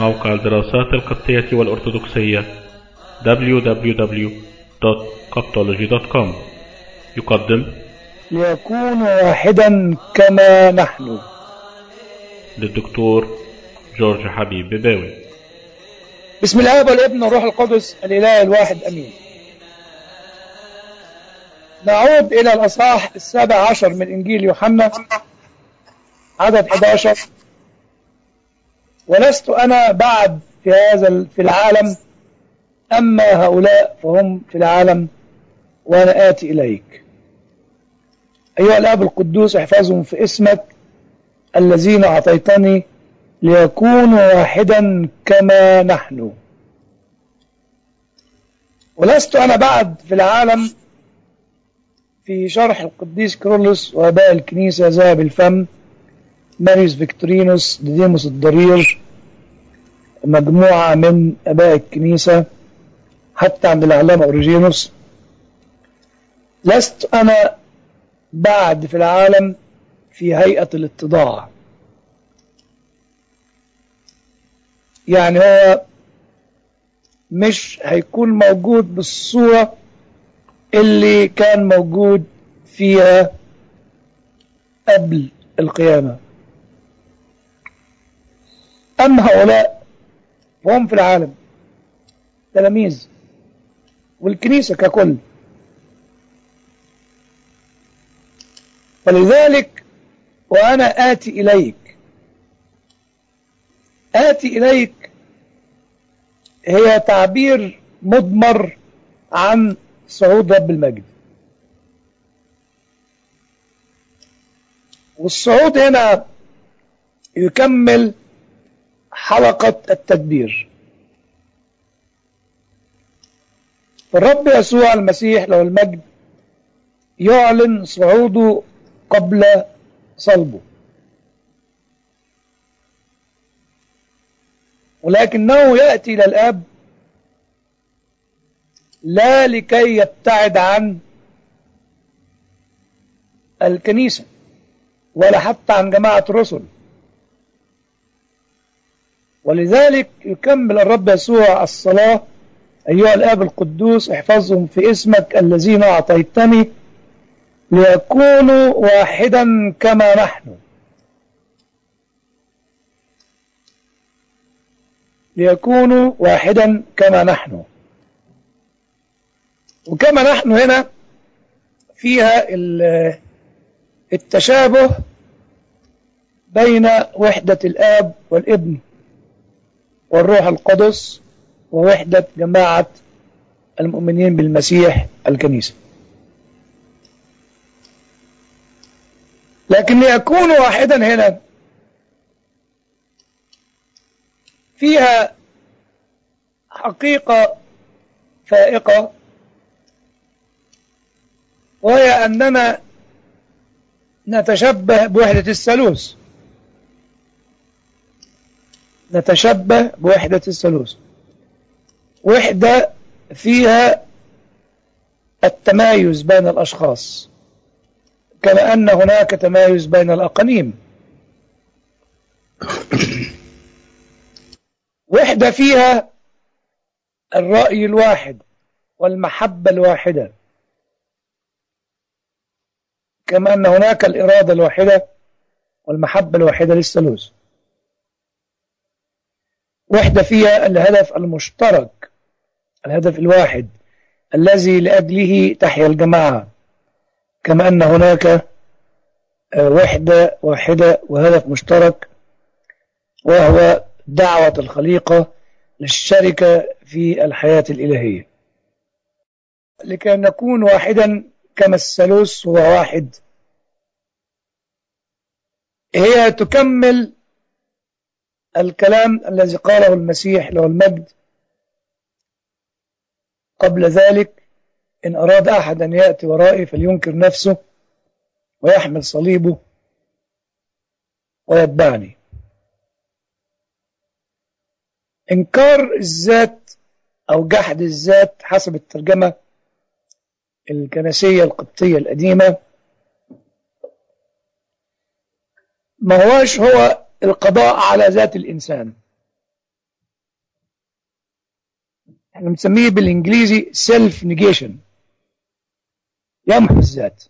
موقع الدراسات القبطية والأرثوذكسية www.coptology.com يقدم ليكون واحدا كما نحن للدكتور جورج حبيب بباوي بسم الآب والابن والروح القدس الإله الواحد أمين نعود إلى الأصحاح السابع عشر من إنجيل يوحنا عدد 11 ولست أنا بعد في هذا في العالم أما هؤلاء فهم في العالم وأنا آتي إليك أيها الآب القدوس احفظهم في اسمك الذين أعطيتني ليكونوا واحدا كما نحن ولست أنا بعد في العالم في شرح القديس كرولوس وآباء الكنيسة ذهب الفم ماريوس فيكتورينوس ديديموس الضرير مجموعة من آباء الكنيسة حتى عند العلامة أوريجينوس لست أنا بعد في العالم في هيئة الاتضاع يعني هو مش هيكون موجود بالصورة اللي كان موجود فيها قبل القيامة أما هؤلاء فهم في العالم تلاميذ والكنيسة ككل فلذلك وأنا آتي إليك آتي إليك هي تعبير مضمر عن صعود رب المجد والصعود هنا يكمل حلقة التدبير فالرب يسوع المسيح له المجد يعلن صعوده قبل صلبه ولكنه يأتي إلى الآب لا لكي يبتعد عن الكنيسة ولا حتى عن جماعة الرسل ولذلك يكمل الرب يسوع الصلاة أيها الآب القدوس احفظهم في اسمك الذين أعطيتني ليكونوا واحدا كما نحن ليكونوا واحدا كما نحن وكما نحن هنا فيها التشابه بين وحدة الآب والابن والروح القدس ووحدة جماعة المؤمنين بالمسيح الكنيسة لكن ليكون واحدا هنا فيها حقيقة فائقة وهي أننا نتشبه بوحدة الثالوث نتشبه بوحدة الثالوث وحدة فيها التمايز بين الأشخاص كما أن هناك تمايز بين الأقانيم وحدة فيها الرأي الواحد والمحبة الواحدة كما أن هناك الإرادة الواحدة والمحبة الواحدة للثالوث وحدة فيها الهدف المشترك الهدف الواحد الذي لأجله تحيا الجماعة كما أن هناك وحدة واحدة وهدف مشترك وهو دعوة الخليقة للشركة في الحياة الإلهية لكي نكون واحدا كما الثالوث هو واحد هي تكمل الكلام الذي قاله المسيح له المجد قبل ذلك إن أراد أحد أن يأتي ورائي فلينكر نفسه ويحمل صليبه ويتبعني إنكار الذات أو جحد الذات حسب الترجمة الكنسية القبطية القديمة ما هواش هو القضاء على ذات الإنسان احنا بنسميه بالانجليزي سيلف نيجيشن يمحو الذات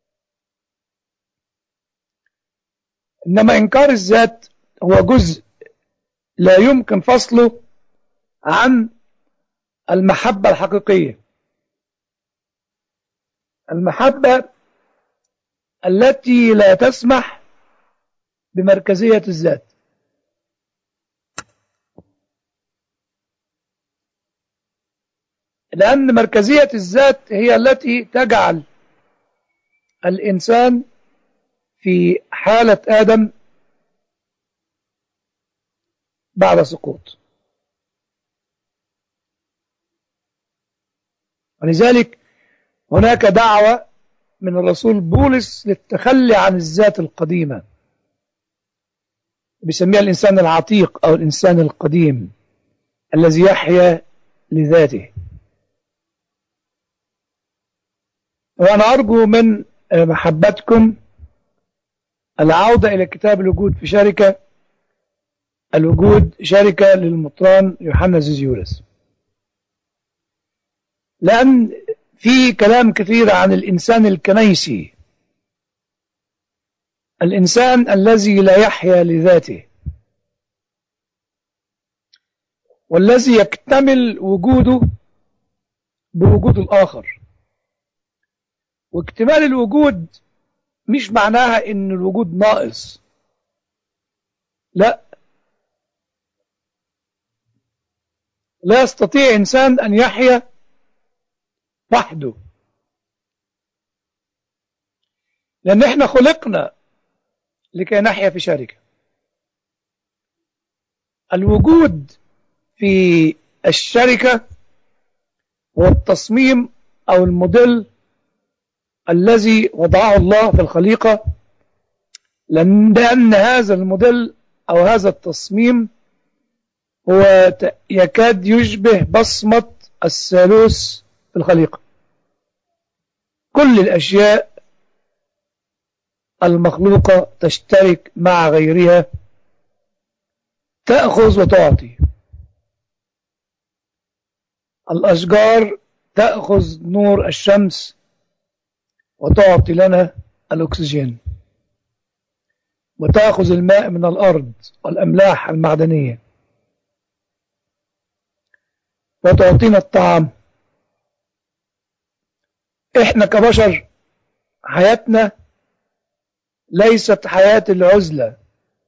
انما انكار الذات هو جزء لا يمكن فصله عن المحبة الحقيقية المحبة التي لا تسمح بمركزية الذات لأن مركزية الذات هي التي تجعل الإنسان في حالة آدم بعد سقوط ولذلك هناك دعوة من الرسول بولس للتخلي عن الذات القديمة بيسميها الإنسان العتيق أو الإنسان القديم الذي يحيا لذاته وأنا أرجو من محبتكم العودة إلى كتاب الوجود في شركة الوجود شركة للمطران يوحنا زيزيورس لأن في كلام كثير عن الإنسان الكنيسي الإنسان الذي لا يحيا لذاته والذي يكتمل وجوده بوجود الآخر واكتمال الوجود مش معناها ان الوجود ناقص لا لا يستطيع انسان ان يحيا وحده لان احنا خلقنا لكي نحيا في شركه الوجود في الشركه هو التصميم او الموديل الذي وضعه الله في الخليقة لأن هذا الموديل أو هذا التصميم هو يكاد يشبه بصمة الثالوث في الخليقة كل الأشياء المخلوقة تشترك مع غيرها تأخذ وتعطي الأشجار تأخذ نور الشمس وتعطي لنا الأكسجين وتأخذ الماء من الأرض والأملاح المعدنية وتعطينا الطعام إحنا كبشر حياتنا ليست حياة العزلة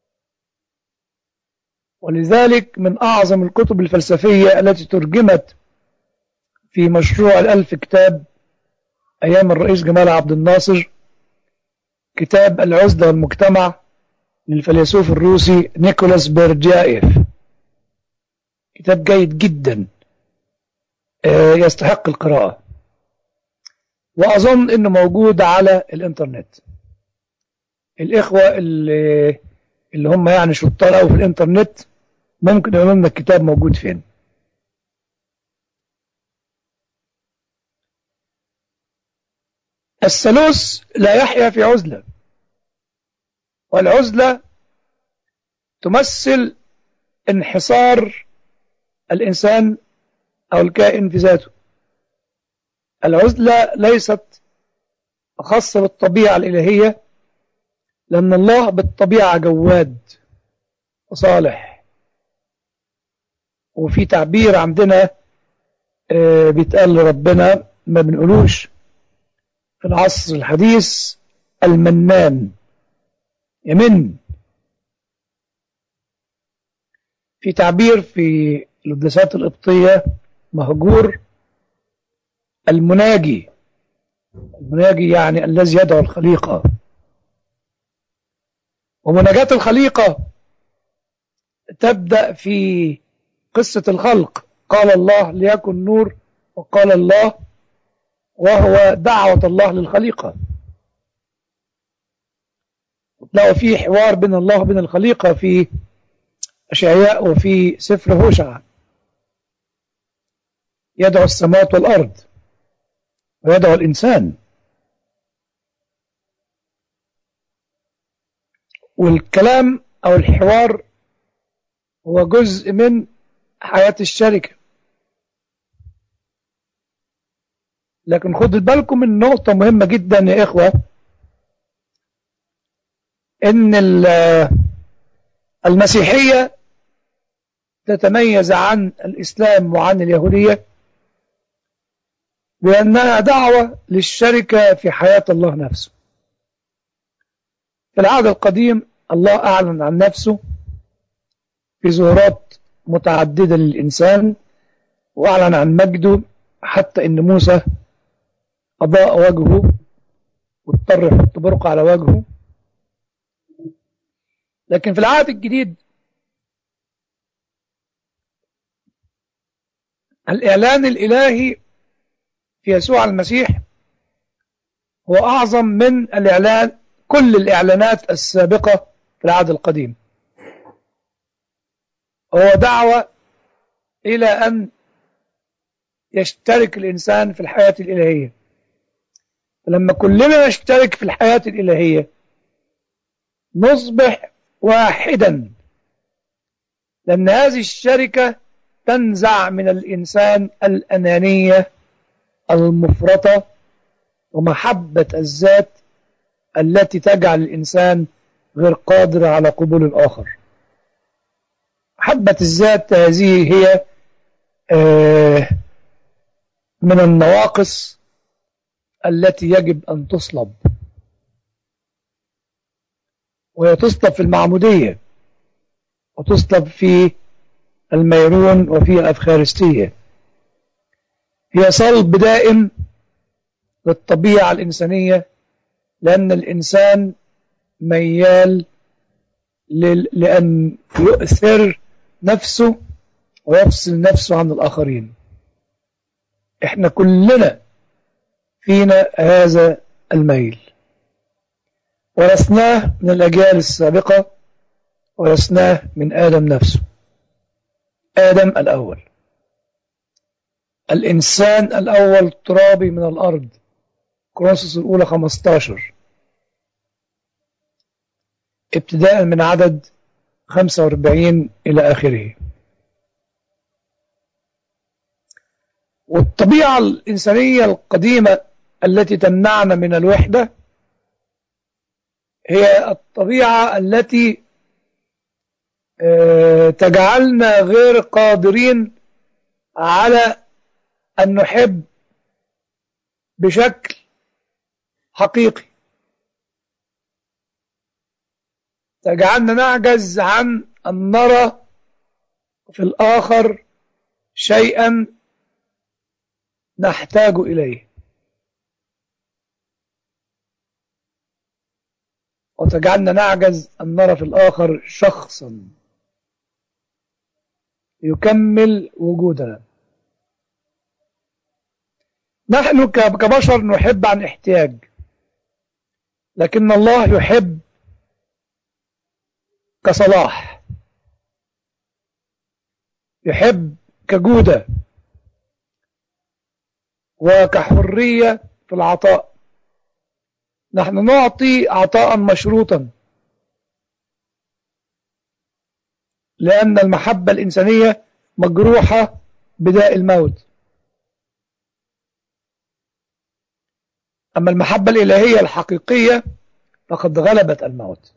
ولذلك من أعظم الكتب الفلسفية التي ترجمت في مشروع الألف كتاب أيام الرئيس جمال عبد الناصر كتاب العزلة والمجتمع للفيلسوف الروسي نيكولاس بيرجايف كتاب جيد جدا يستحق القراءة وأظن أنه موجود على الإنترنت الإخوة اللي, اللي هم يعني شطار أوي في الإنترنت ممكن يقولوا لنا الكتاب موجود فين الثالوث لا يحيا في عزلة والعزلة تمثل انحصار الإنسان أو الكائن في ذاته العزلة ليست خاصة بالطبيعة الإلهية لأن الله بالطبيعة جواد وصالح وفي تعبير عندنا بيتقال لربنا ما بنقولوش في العصر الحديث المنان يمن في تعبير في القداسات القبطية مهجور المناجي المناجي يعني الذي يدعو الخليقة ومناجاة الخليقة تبدأ في قصة الخلق قال الله ليكن نور وقال الله وهو دعوة الله للخليقة تلاقوا في حوار بين الله وبين الخليقة في أشعياء وفي سفر هوشع يدعو السماوات والأرض ويدعو الإنسان والكلام أو الحوار هو جزء من حياة الشركة لكن خدوا بالكم من نقطة مهمة جدا يا إخوة إن المسيحية تتميز عن الإسلام وعن اليهودية بأنها دعوة للشركة في حياة الله نفسه في العهد القديم الله أعلن عن نفسه في ظهورات متعددة للإنسان وأعلن عن مجده حتى إن موسى أضاء وجهه واضطر يحط برقع على وجهه لكن في العهد الجديد الإعلان الإلهي في يسوع المسيح هو أعظم من الإعلان كل الإعلانات السابقة في العهد القديم هو دعوة إلى أن يشترك الإنسان في الحياة الإلهية فلما كلنا نشترك في الحياة الإلهية نصبح واحدا لأن هذه الشركة تنزع من الإنسان الأنانية المفرطة ومحبة الذات التي تجعل الإنسان غير قادر على قبول الآخر محبة الذات هذه هي من النواقص التي يجب أن تصلب وهي تصلب في المعمودية وتصلب في الميرون وفي الأفخارستية هي صلب دائم للطبيعة الإنسانية لأن الإنسان ميال لأن يؤثر نفسه ويفصل نفسه عن الآخرين احنا كلنا فينا هذا الميل ورثناه من الأجيال السابقة ورثناه من آدم نفسه آدم الأول الإنسان الأول ترابي من الأرض كرونسوس الأولى 15 ابتداء من عدد 45 إلى آخره والطبيعة الإنسانية القديمة التي تمنعنا من الوحدة هي الطبيعة التي تجعلنا غير قادرين على أن نحب بشكل حقيقي تجعلنا نعجز عن أن نرى في الآخر شيئا نحتاج إليه وتجعلنا نعجز أن نرى في الآخر شخصا يكمل وجودنا نحن كبشر نحب عن احتياج لكن الله يحب كصلاح يحب كجودة وكحرية في العطاء نحن نعطي عطاء مشروطا لأن المحبة الإنسانية مجروحة بداء الموت أما المحبة الإلهية الحقيقية فقد غلبت الموت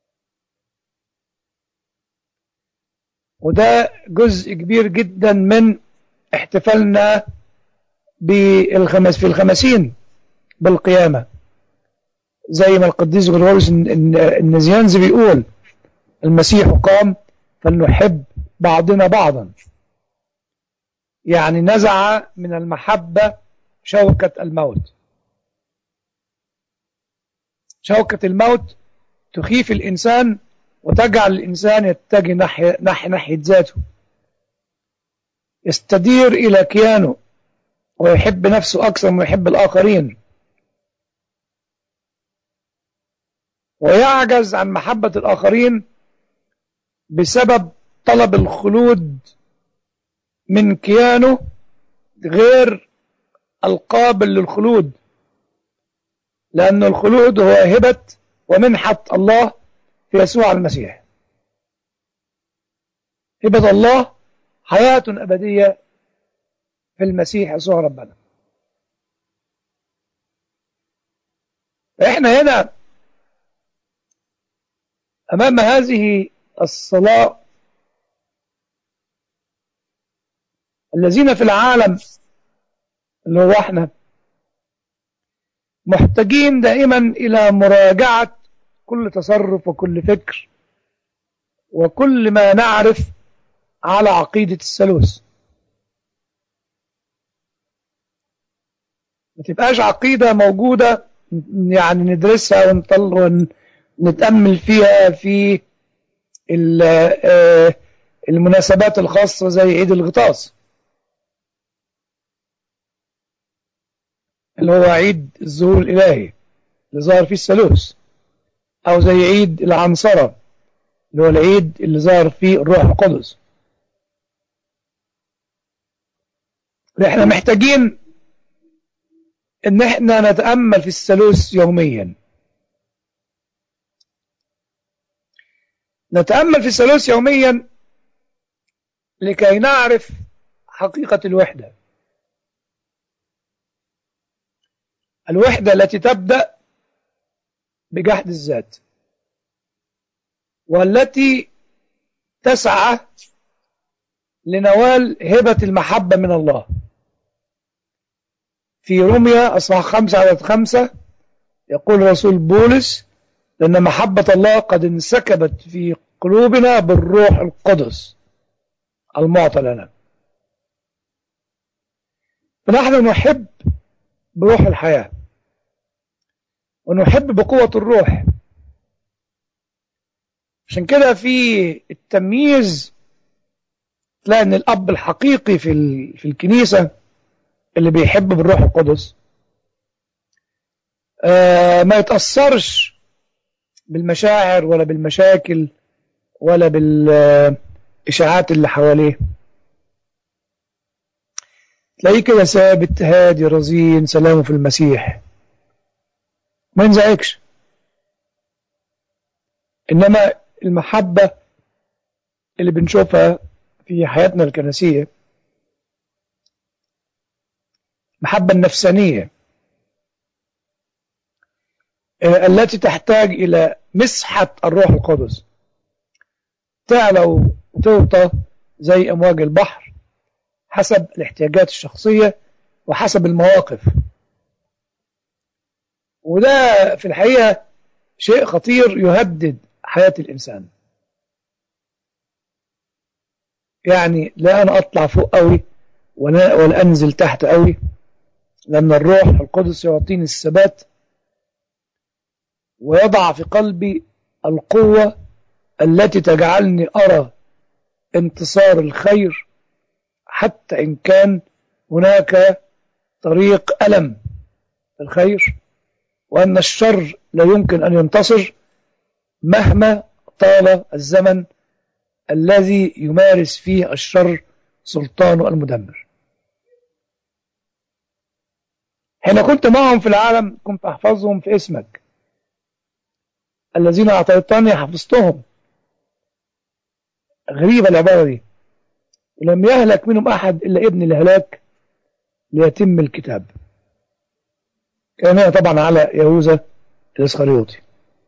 وده جزء كبير جدا من احتفالنا بالخمس في الخمسين بالقيامة زي ما القديس غرغوريوس النزيانزي بيقول المسيح قام فلنحب بعضنا بعضا يعني نزع من المحبة شوكة الموت شوكة الموت تخيف الإنسان وتجعل الإنسان يتجه ناحية, ناحية, ناحية ذاته يستدير إلى كيانه ويحب نفسه أكثر من يحب الآخرين ويعجز عن محبة الآخرين بسبب طلب الخلود من كيانه غير القابل للخلود لأن الخلود هو هبة ومنحة الله في يسوع المسيح هبة الله حياة أبدية في المسيح يسوع ربنا احنا هنا امام هذه الصلاة الذين في العالم اللي هو احنا محتاجين دائما الى مراجعة كل تصرف وكل فكر وكل ما نعرف على عقيدة الثالوث ما تبقاش عقيدة موجودة يعني ندرسها ونطل ونتأمل فيها في المناسبات الخاصة زي عيد الغطاس اللي هو عيد الظهور الإلهي اللي ظهر فيه الثالوث أو زي عيد العنصرة اللي هو العيد اللي ظهر فيه الروح القدس احنا محتاجين ان احنا نتأمل في الثالوث يوميا نتأمل في الثالوث يوميا لكي نعرف حقيقة الوحدة الوحدة التي تبدأ بجحد الذات والتي تسعى لنوال هبة المحبة من الله في روميا أصحاح خمسة عدد خمسة يقول رسول بولس لأن محبة الله قد انسكبت في قلوبنا بالروح القدس المعطى لنا فنحن نحب بروح الحياة ونحب بقوة الروح عشان كده في التمييز تلاقي ان الاب الحقيقي في في الكنيسه اللي بيحب بالروح القدس آه ما يتاثرش بالمشاعر ولا بالمشاكل ولا بالاشاعات اللي حواليه تلاقيه كده ثابت هادي رزين سلامه في المسيح ما ينزعجش انما المحبه اللي بنشوفها في حياتنا الكنسية محبة النفسانية التي تحتاج إلى مسحة الروح القدس تعلو وتوطى زي أمواج البحر حسب الاحتياجات الشخصية وحسب المواقف وده في الحقيقة شيء خطير يهدد حياة الإنسان يعني لا أنا أطلع فوق قوي ولا, ولا أنزل تحت قوي لأن الروح القدس يعطيني الثبات ويضع في قلبي القوة التي تجعلني أرى انتصار الخير حتى إن كان هناك طريق ألم الخير وأن الشر لا يمكن أن ينتصر مهما طال الزمن الذي يمارس فيه الشر سلطانه المدمر حين كنت معهم في العالم كنت أحفظهم في اسمك الذين أعطيتني حفظتهم غريبة العبارة دي ولم يهلك منهم أحد إلا ابن الهلاك ليتم الكتاب كان طبعا على يهوذا الإسخريوطي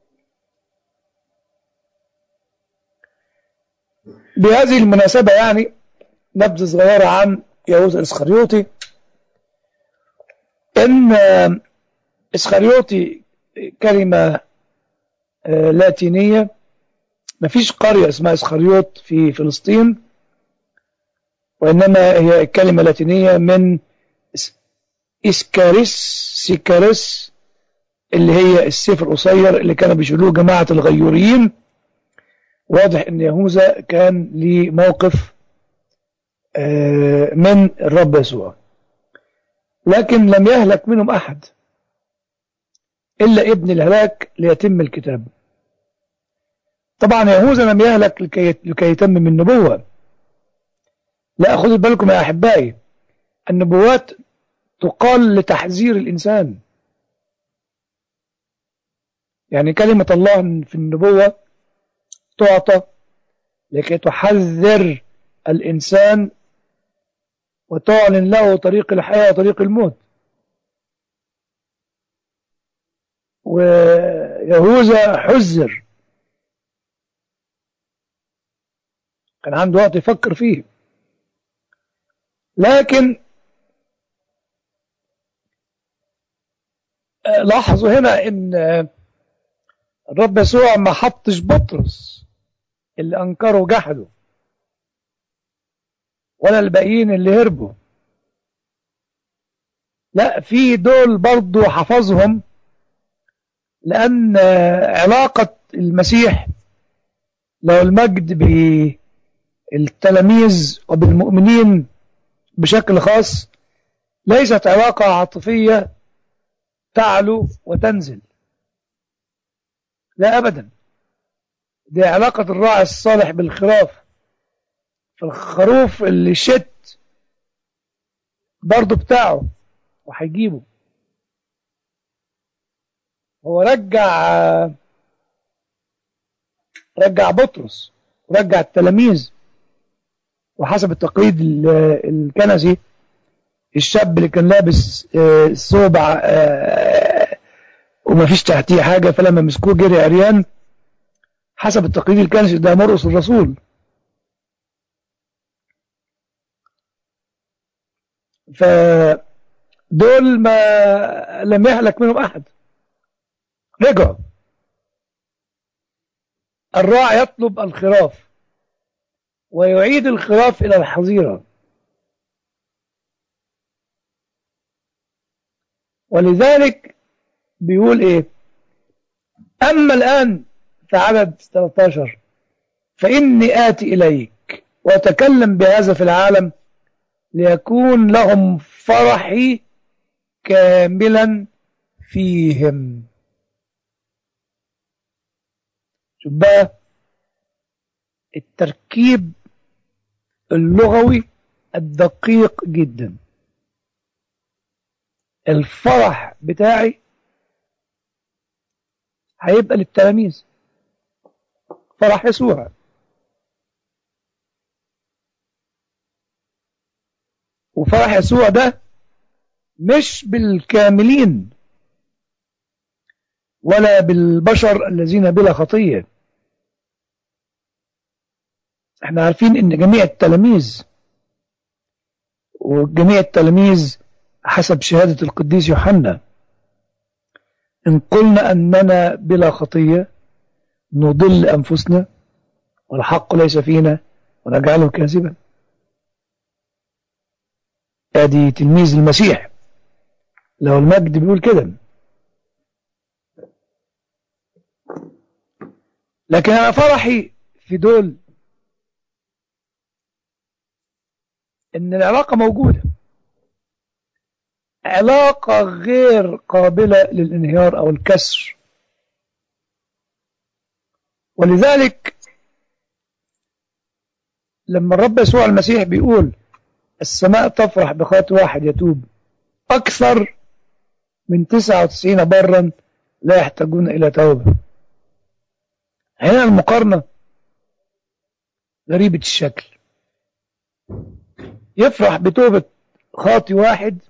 بهذه المناسبة يعني نبذة صغيرة عن يهوذا الإسخريوطي إن إسخريوطي كلمة لاتينية مفيش قرية اسمها إسخريوط في فلسطين وإنما هي كلمة لاتينية من إسكاريس سيكاريس اللي هي السيف القصير اللي كانوا بيشيلوه جماعة الغيوريين واضح ان يهوذا كان ليه موقف من الرب يسوع لكن لم يهلك منهم احد الا ابن الهلاك ليتم الكتاب طبعا يهوذا لم يهلك لكي, لكي يتمم النبوة لا خذوا بالكم يا احبائي النبوات تقال لتحذير الانسان يعني كلمة الله في النبوة تعطى لكي تحذر الإنسان وتعلن له طريق الحياة وطريق الموت ويهوذا حذر كان عنده وقت يفكر فيه لكن لاحظوا هنا ان الرب يسوع ما حطش بطرس اللي انكروا جحده ولا الباقيين اللي هربوا لا في دول برضو حفظهم لأن علاقة المسيح له المجد بالتلاميذ وبالمؤمنين بشكل خاص ليست علاقة عاطفية تعلو وتنزل لا أبدا دي علاقة الراعي الصالح بالخراف فالخروف اللي شت برضه بتاعه وهيجيبه هو رجع رجع بطرس ورجع التلاميذ وحسب التقليد الكنسي الشاب اللي كان لابس ثوب وما فيش تحتيه حاجة فلما مسكوه جري عريان حسب التقليد الكنسي ده مرقس الرسول فدول ما لم يهلك منهم أحد رجعوا الراعي يطلب الخراف ويعيد الخراف إلى الحظيرة ولذلك بيقول إيه أما الآن في عدد 13 فإني آتي إليك وأتكلم بهذا في العالم ليكون لهم فرحي كاملا فيهم شوف بقى التركيب اللغوي الدقيق جدا الفرح بتاعي هيبقى للتلاميذ فرح يسوع وفرح يسوع ده مش بالكاملين ولا بالبشر الذين بلا خطية احنا عارفين ان جميع التلاميذ وجميع التلاميذ حسب شهادة القديس يوحنا إن قلنا أننا بلا خطية نضل أنفسنا والحق ليس فينا ونجعله كاذبا ادي تلميذ المسيح له المجد بيقول كده لكن انا فرحي في دول ان العلاقة موجودة علاقة غير قابلة للانهيار او الكسر ولذلك لما الرب يسوع المسيح بيقول السماء تفرح بخاطر واحد يتوب أكثر من 99 برا لا يحتاجون إلى توبة هنا المقارنة غريبة الشكل يفرح بتوبة خاطي واحد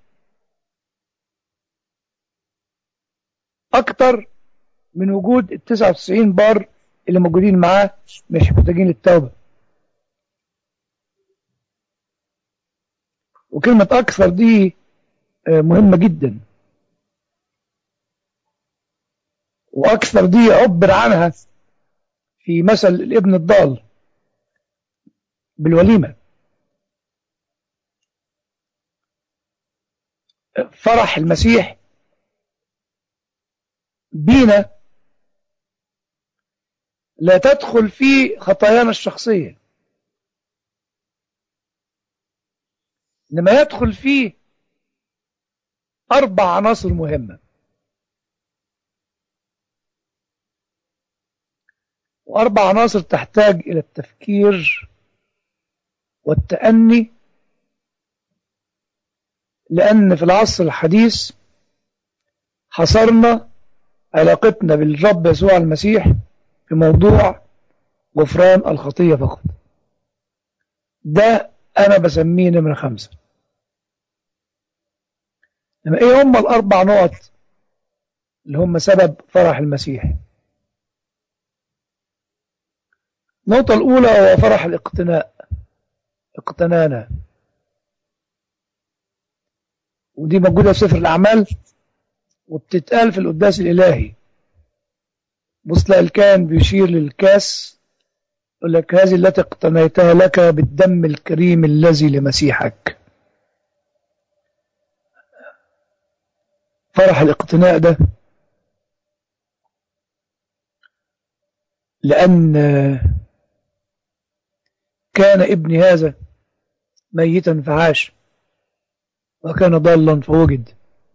أكتر من وجود ال 99 بار اللي موجودين معاه مش محتاجين للتوبة وكلمة أكثر دي مهمة جدا وأكثر دي عبر عنها في مثل الابن الضال بالوليمة فرح المسيح بينا لا تدخل في خطايانا الشخصيه إنما يدخل فيه أربع عناصر مهمة وأربع عناصر تحتاج إلى التفكير والتأني لأن في العصر الحديث حصرنا علاقتنا بالرب يسوع المسيح في موضوع غفران الخطية فقط ده أنا بسميه نمرة خمسة لما إيه هم الأربع نقط اللي هم سبب فرح المسيح النقطة الأولى هو فرح الاقتناء اقتنانا ودي موجودة في سفر الأعمال وبتتقال في القداس الإلهي بص تلاقي الكاهن بيشير للكاس يقول لك هذه التي اقتنيتها لك بالدم الكريم الذي لمسيحك فرح الاقتناء ده لأن كان ابني هذا ميتا فعاش وكان ضالا فوجد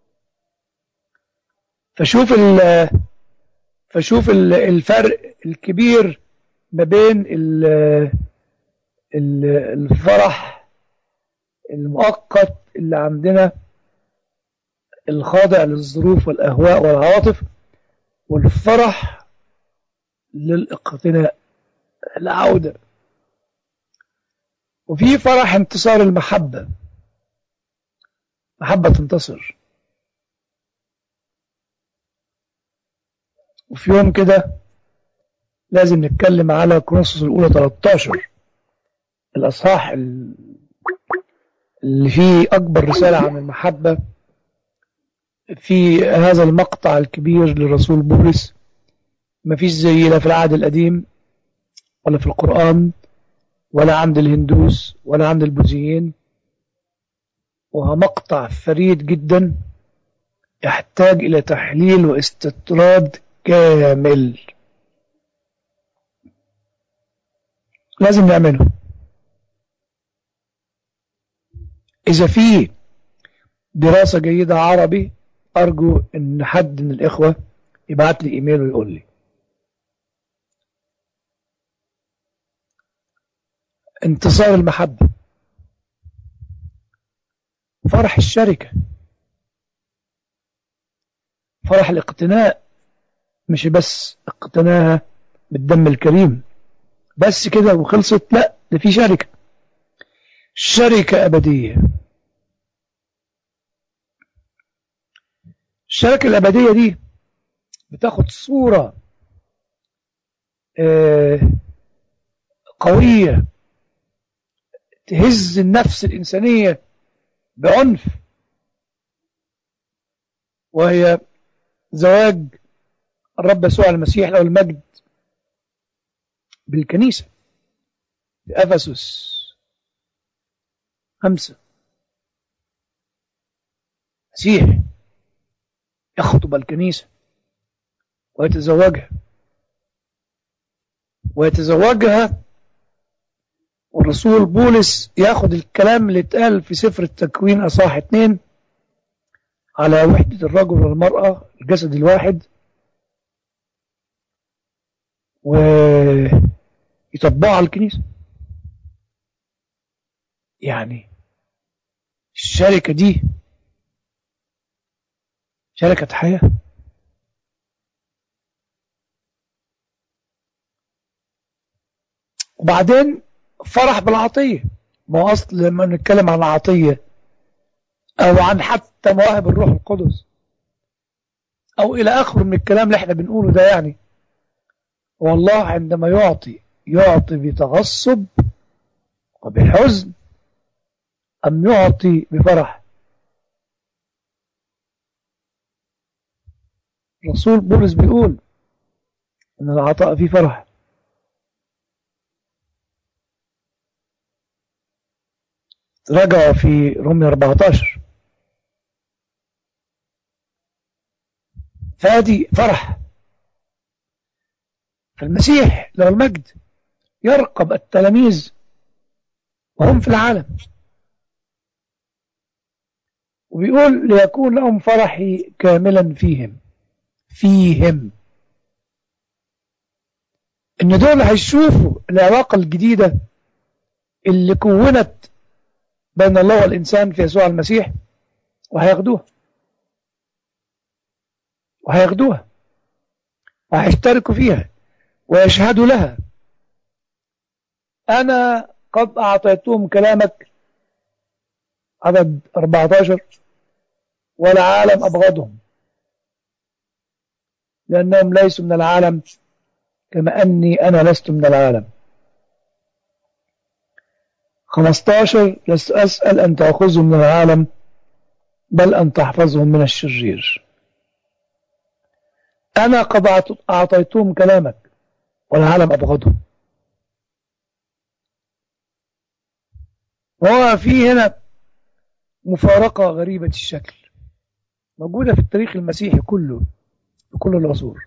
فشوف ال فشوف ال- الفرق الكبير ما بين ال ال الفرح المؤقت اللي عندنا الخاضع للظروف والأهواء والعواطف والفرح للاقتناء العودة وفي فرح انتصار المحبة محبة تنتصر وفي يوم كده لازم نتكلم على كورنثوس الأولى 13 الأصحاح ال- اللي فيه أكبر رسالة عن المحبة في هذا المقطع الكبير للرسول بولس مفيش زي لا في العهد القديم ولا في القرآن ولا عند الهندوس ولا عند البوذيين وهو مقطع فريد جدا يحتاج إلى تحليل واستطراد كامل لازم نعمله إذا في دراسة جيدة عربي أرجو إن حد من الإخوة يبعت لي إيميل ويقول لي انتصار المحبة فرح الشركة فرح الاقتناء مش بس اقتناها بالدم الكريم بس كده وخلصت لا ده في شركة شركة أبدية الشركة الأبدية دي بتاخد صورة آه، قوية تهز النفس الإنسانية بعنف وهي زواج الرب يسوع المسيح له المجد بالكنيسة في أفسس خمسة مسيح يخطب الكنيسة ويتزوجها ويتزوجها والرسول بولس ياخد الكلام اللي اتقال في سفر التكوين أصحاح اتنين على وحدة الرجل والمرأة الجسد الواحد ويطبقها على الكنيسة يعني الشركة دي شركة حياة وبعدين فرح بالعطية ما هو أصل لما نتكلم عن العطية أو عن حتى مواهب الروح القدس أو إلى آخره من الكلام اللي احنا بنقوله ده يعني والله عندما يعطي يعطي بتغصب وبحزن أم يعطي بفرح رسول بولس بيقول ان العطاء فيه فرح رجع في رومية 14 فادي فرح فالمسيح له المجد يرقب التلاميذ وهم في العالم وبيقول ليكون لهم فرحي كاملا فيهم فيهم ان دول هيشوفوا العلاقة الجديدة اللي كونت بين الله والإنسان في يسوع المسيح وهياخدوها وهياخدوها وهيشتركوا فيها ويشهدوا لها أنا قد أعطيتهم كلامك عدد 14 والعالم أبغضهم لأنهم ليسوا من العالم كما أني أنا لست من العالم 15 لست أسأل أن تأخذهم من العالم بل أن تحفظهم من الشرير أنا قد أعطيتهم كلامك والعالم أبغضهم وهو في هنا مفارقة غريبة الشكل موجودة في التاريخ المسيحي كله في كل العصور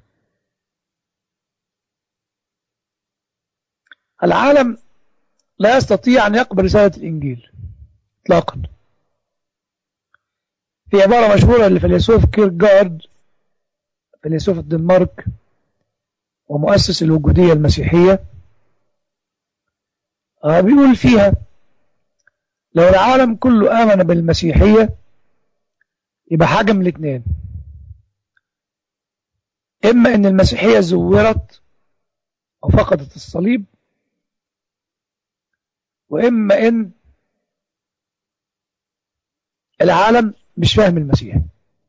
العالم لا يستطيع أن يقبل رسالة الإنجيل اطلاقا في عبارة مشهورة للفيلسوف كيرجارد فيلسوف الدنمارك ومؤسس الوجودية المسيحية بيقول فيها لو العالم كله آمن بالمسيحية يبقى حاجة من الاثنين إما إن المسيحية زورت أو فقدت الصليب وإما إن العالم مش فاهم المسيح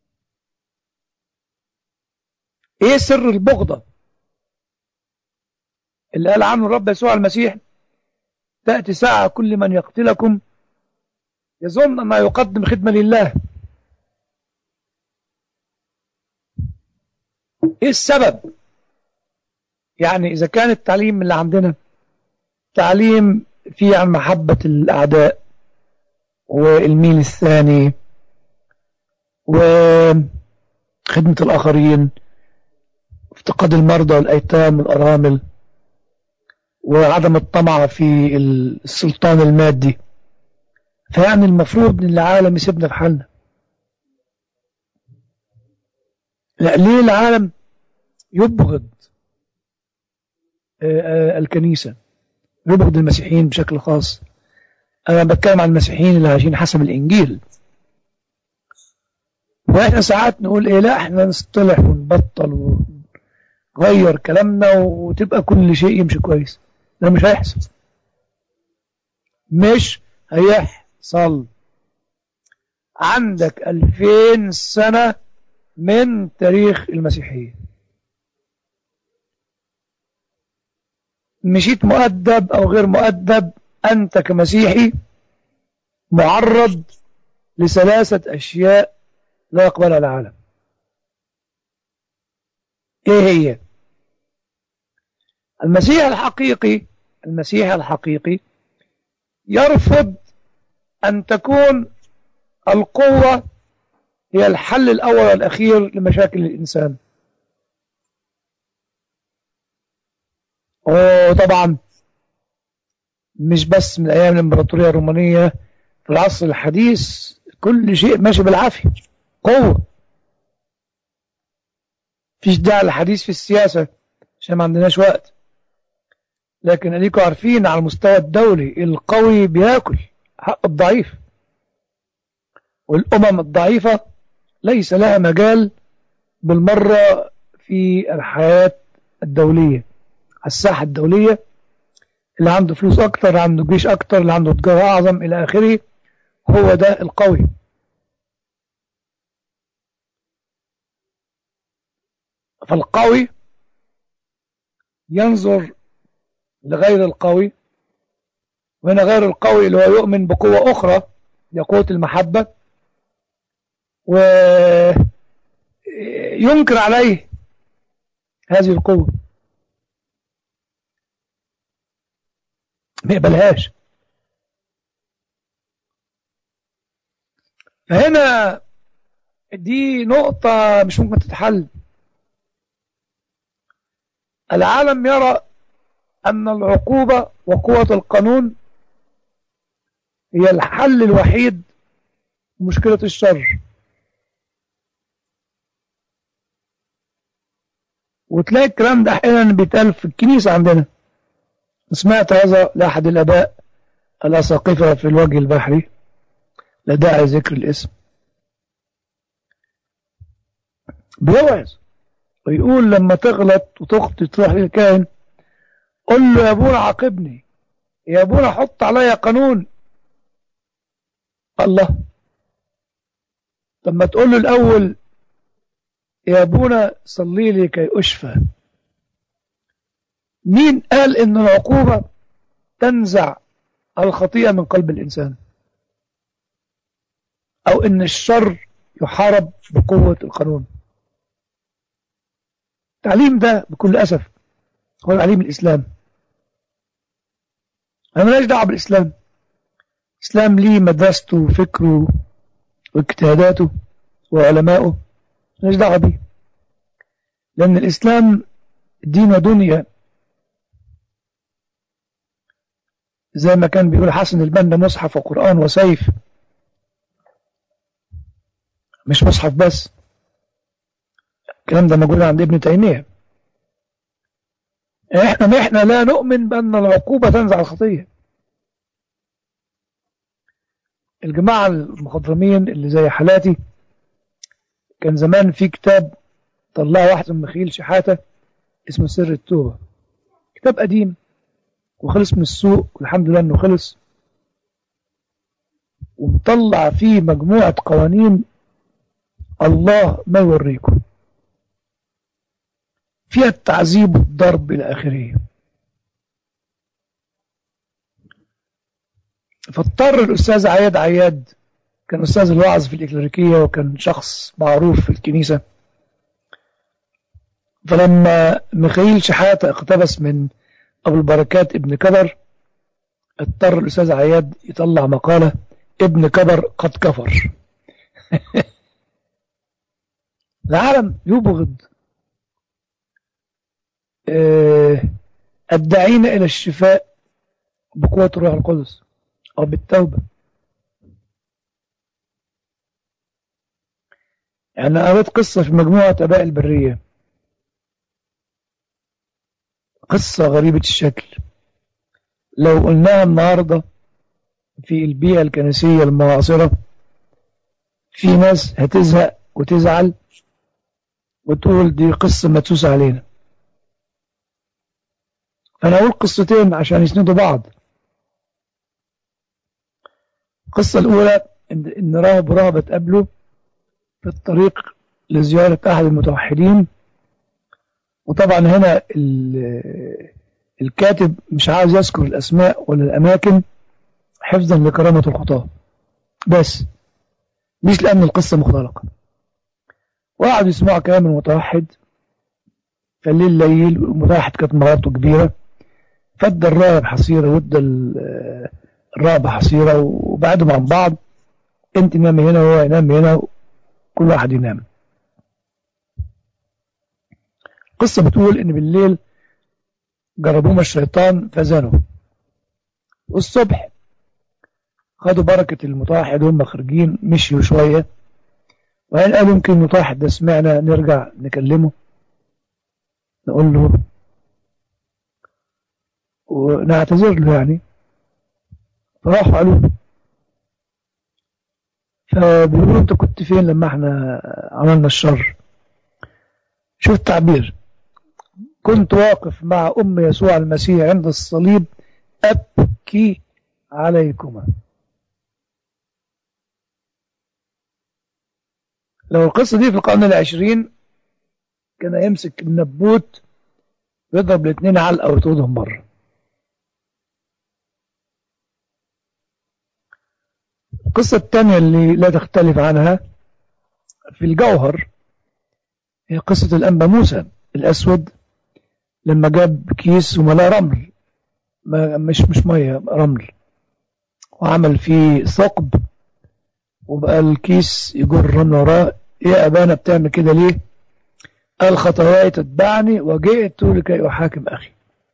إيه سر البغضة اللي قال عنه الرب يسوع المسيح تأتي ساعة كل من يقتلكم يظن أنه يقدم خدمة لله ايه السبب يعني اذا كان التعليم اللي عندنا تعليم فيه عن محبة الاعداء والميل الثاني وخدمة الاخرين افتقاد المرضى والايتام والارامل وعدم الطمع في السلطان المادي فيعني المفروض ان العالم يسيبنا في حالنا لا ليه العالم يبغض الكنيسة يبغض المسيحيين بشكل خاص أنا بتكلم عن المسيحيين اللي عايشين حسب الإنجيل وإحنا ساعات نقول إيه لا إحنا نصطلح ونبطل ونغير كلامنا وتبقى كل شيء يمشي كويس ده مش هيحصل مش هيحصل عندك ألفين سنة من تاريخ المسيحية مشيت مؤدب أو غير مؤدب أنت كمسيحي معرض لثلاثة أشياء لا يقبلها العالم إيه هي المسيح الحقيقي المسيح الحقيقي يرفض أن تكون القوة هي الحل الأول والأخير لمشاكل الإنسان وطبعا مش بس من أيام الإمبراطورية الرومانية في العصر الحديث كل شيء ماشي بالعافية قوة فيش داعي للحديث في السياسة عشان ما عندناش وقت لكن اديكم عارفين على المستوى الدولي القوي بياكل حق الضعيف والأمم الضعيفة ليس لها مجال بالمرة في الحياة الدولية الساحة الدولية اللي عنده فلوس أكتر اللي عنده جيش أكتر اللي عنده تجارة أعظم إلى آخره هو ده القوي فالقوي ينظر لغير القوي وهنا غير القوي اللي هو يؤمن بقوة أخرى هي قوة المحبة وينكر عليه هذه القوة ما يقبلهاش فهنا دي نقطة مش ممكن تتحل العالم يرى أن العقوبة وقوة القانون هي الحل الوحيد لمشكلة الشر وتلاقي الكلام ده أحيانا بيتقال في الكنيسة عندنا سمعت هذا لأحد الآباء الأساقفة في الوجه البحري لا داعي ذكر الاسم بيوعظ ويقول لما تغلط وتخطي تروح للكاهن قل له يا ابونا عاقبني يا ابونا حط عليا قانون الله طب ما تقول له الاول يا ابونا صلي لي كي اشفى مين قال ان العقوبة تنزع الخطيئة من قلب الانسان او ان الشر يحارب بقوة القانون التعليم ده بكل اسف هو تعليم الاسلام انا ماليش دعوه بالاسلام الاسلام ليه مدرسته وفكره واجتهاداته وعلمائه ماليش دعوه بيه لان الاسلام دين ودنيا زي ما كان بيقول حسن البنا مصحف وقرآن وسيف مش مصحف بس الكلام ده موجود عند ابن تيمية احنا احنا لا نؤمن بأن العقوبة تنزع الخطية الجماعة المخضرمين اللي زي حالاتي كان زمان في كتاب طلعه واحد من مخيل شحاتة اسمه سر التوبة كتاب قديم وخلص من السوق والحمد لله انه خلص ومطلع فيه مجموعة قوانين الله ما يوريكم فيها التعذيب والضرب إلى آخره فاضطر الأستاذ عياد عياد كان أستاذ الوعظ في الإكليريكية وكان شخص معروف في الكنيسة فلما ميخائيل شحاتة اقتبس من أبو البركات ابن كبر اضطر الأستاذ عياد يطلع مقالة ابن كبر قد كفر العالم يبغض الداعين إلى الشفاء بقوة الروح القدس أو بالتوبة يعني قريت قصة في مجموعة أباء البرية قصة غريبة الشكل لو قلناها النهاردة في البيئة الكنسية المعاصرة في ناس هتزهق وتزعل وتقول دي قصة مدسوس علينا فأنا أقول قصتين عشان يسندوا بعض القصة الأولى إن, إن راهب راهبة تقابله في الطريق لزيارة أحد المتوحدين وطبعا هنا الكاتب مش عاوز يذكر الأسماء ولا الأماكن حفظا لكرامة الخطاة بس مش لأن القصة مختلقة وقعدوا يسمعوا كلام المتوحد فالليل ليل والمتوحد كانت مراته كبيرة فادى الراهب حصيرة وادى الراهبة حصيرة وبعدهم عن بعض انت نام هنا وهو ينام هنا كل واحد ينام القصة بتقول ان بالليل جربوهم الشيطان فزنوا والصبح خدوا بركة المتوحد وهم خارجين مشيوا شوية وقال قالوا يمكن المتوحد ده سمعنا نرجع نكلمه نقول له ونعتذر له يعني فراحوا قالوا له فبيقولوا انت كنت فين لما احنا عملنا الشر شوف التعبير كنت واقف مع أم يسوع المسيح عند الصليب أبكي عليكما لو القصة دي في القرن العشرين كان يمسك النبوت ويضرب الاثنين علقة ويطردهم بره القصة الثانية اللي لا تختلف عنها في الجوهر هي قصة الأنبا موسى الأسود لما جاب كيس وملاه رمل ما مش مش مية رمل وعمل فيه ثقب وبقى الكيس يجر الرمل وراه يا أبانا بتعمل كده ليه قال خطواي تتبعني وجئت لكي أحاكم أخي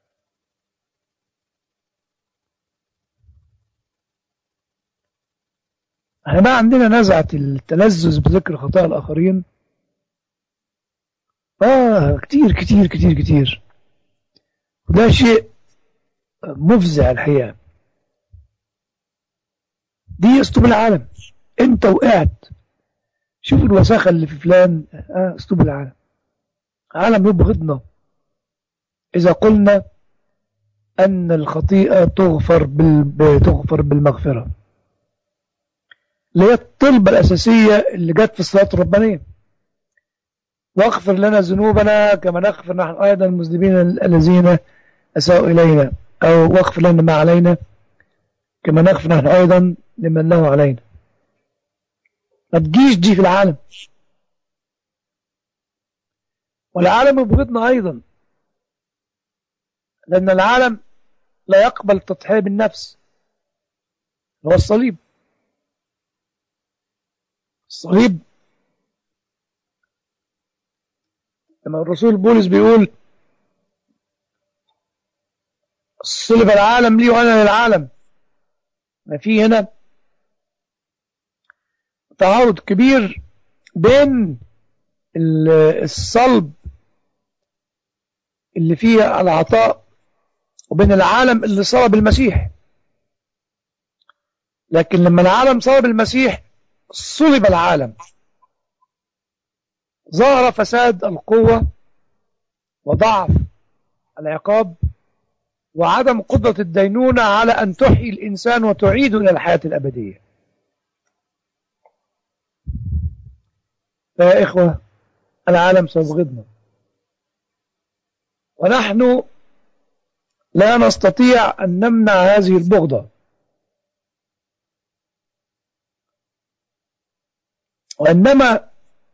احنا بقى عندنا نزعة التلذذ بذكر خطايا الآخرين آه كتير كتير كتير كتير ده شيء مفزع الحقيقة دي اسلوب العالم انت وقعت شوف الوساخة اللي في فلان آه اسلوب العالم عالم يبغضنا إذا قلنا أن الخطيئة تغفر بال... تغفر بالمغفرة اللي هي الطلبة الأساسية اللي جت في الصلاة الربانية واغفر لنا ذنوبنا كما نغفر نحن أيضا المذنبين الذين أساءوا إلينا أو واغفر لنا ما علينا كما نغفر نحن أيضا لمن له علينا ما تجيش دي في العالم والعالم يبغضنا أيضا لأن العالم لا يقبل التضحية بالنفس هو الصليب الصليب لما الرسول بولس بيقول صلب العالم لي وأنا للعالم ما في هنا تعارض كبير بين الصلب اللي فيه العطاء وبين العالم اللي صلب المسيح لكن لما العالم صلب المسيح صلب العالم ظهر فساد القوة وضعف العقاب وعدم قدرة الدينونة على أن تحيي الإنسان وتعيده إلى الحياة الأبدية فيا إخوة العالم سيبغضنا ونحن لا نستطيع أن نمنع هذه البغضة وإنما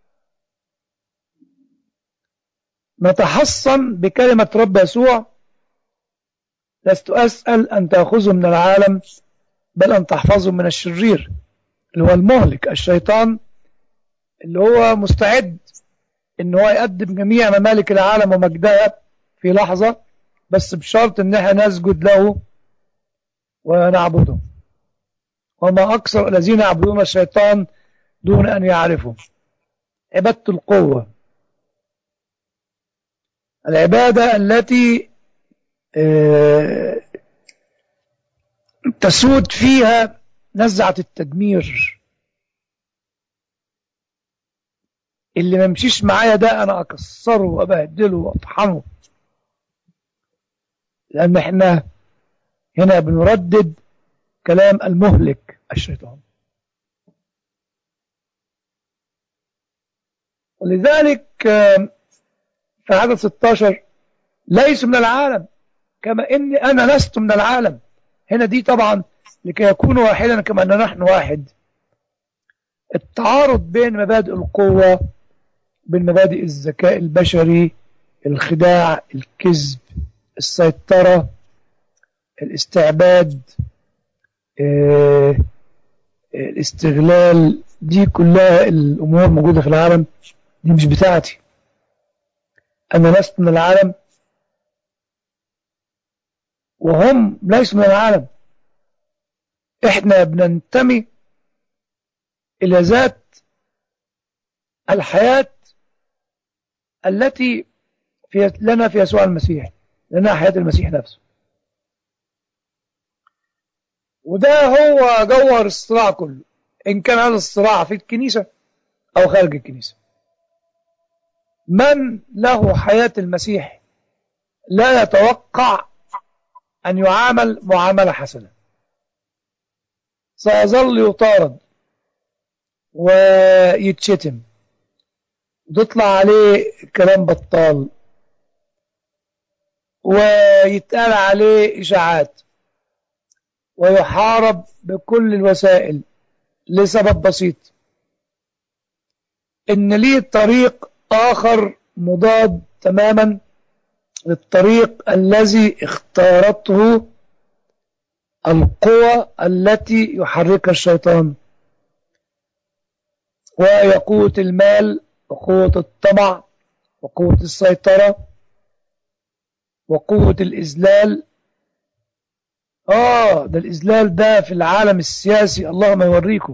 نتحصن بكلمة رب يسوع لست أسأل أن تأخذهم من العالم بل أن تحفظهم من الشرير اللي هو المهلك الشيطان اللي هو مستعد ان هو يقدم جميع ممالك العالم ومجدها في لحظة بس بشرط ان احنا نسجد له ونعبده وما اكثر الذين يعبدون الشيطان دون ان يعرفوا عبادة القوة العبادة التي تسود فيها نزعة التدمير اللي ما يمشيش معايا ده انا اكسره وابهدله واطحنه لان احنا هنا بنردد كلام المهلك الشيطان ولذلك في عدد 16 ليس من العالم كما اني انا لست من العالم هنا دي طبعا لكي يكونوا واحدا كما ان نحن واحد التعارض بين مبادئ القوة بين مبادئ الذكاء البشري الخداع الكذب السيطرة الاستعباد اه الاستغلال دي كلها الأمور موجودة في العالم دي مش بتاعتي أنا لست من العالم وهم ليسوا من العالم احنا بننتمي إلى ذات الحياة التي في لنا في يسوع المسيح لنا حياة المسيح نفسه وده هو جوهر الصراع كله إن كان هذا الصراع في الكنيسة أو خارج الكنيسة من له حياة المسيح لا يتوقع أن يعامل معاملة حسنة سيظل يطارد ويتشتم وتطلع عليه كلام بطال ويتقال عليه إشاعات ويحارب بكل الوسائل لسبب بسيط إن ليه طريق آخر مضاد تماما للطريق الذي اختارته القوى التي يحركها الشيطان وهي قوة المال وقوة الطمع وقوة السيطرة وقوة الإذلال آه ده الإذلال ده في العالم السياسي الله ما يوريكم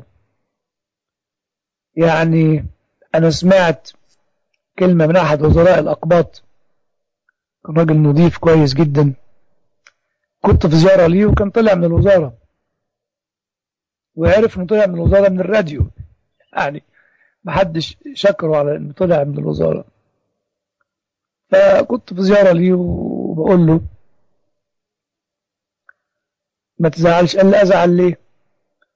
يعني أنا سمعت كلمة من أحد وزراء الأقباط كان راجل نظيف كويس جدا كنت في زيارة ليه وكان طلع من الوزارة وعرف انه طلع من الوزارة من الراديو يعني محدش شكره على انه طلع من الوزارة فكنت في زيارة ليه وبقول له ما تزعلش قال لي ازعل ليه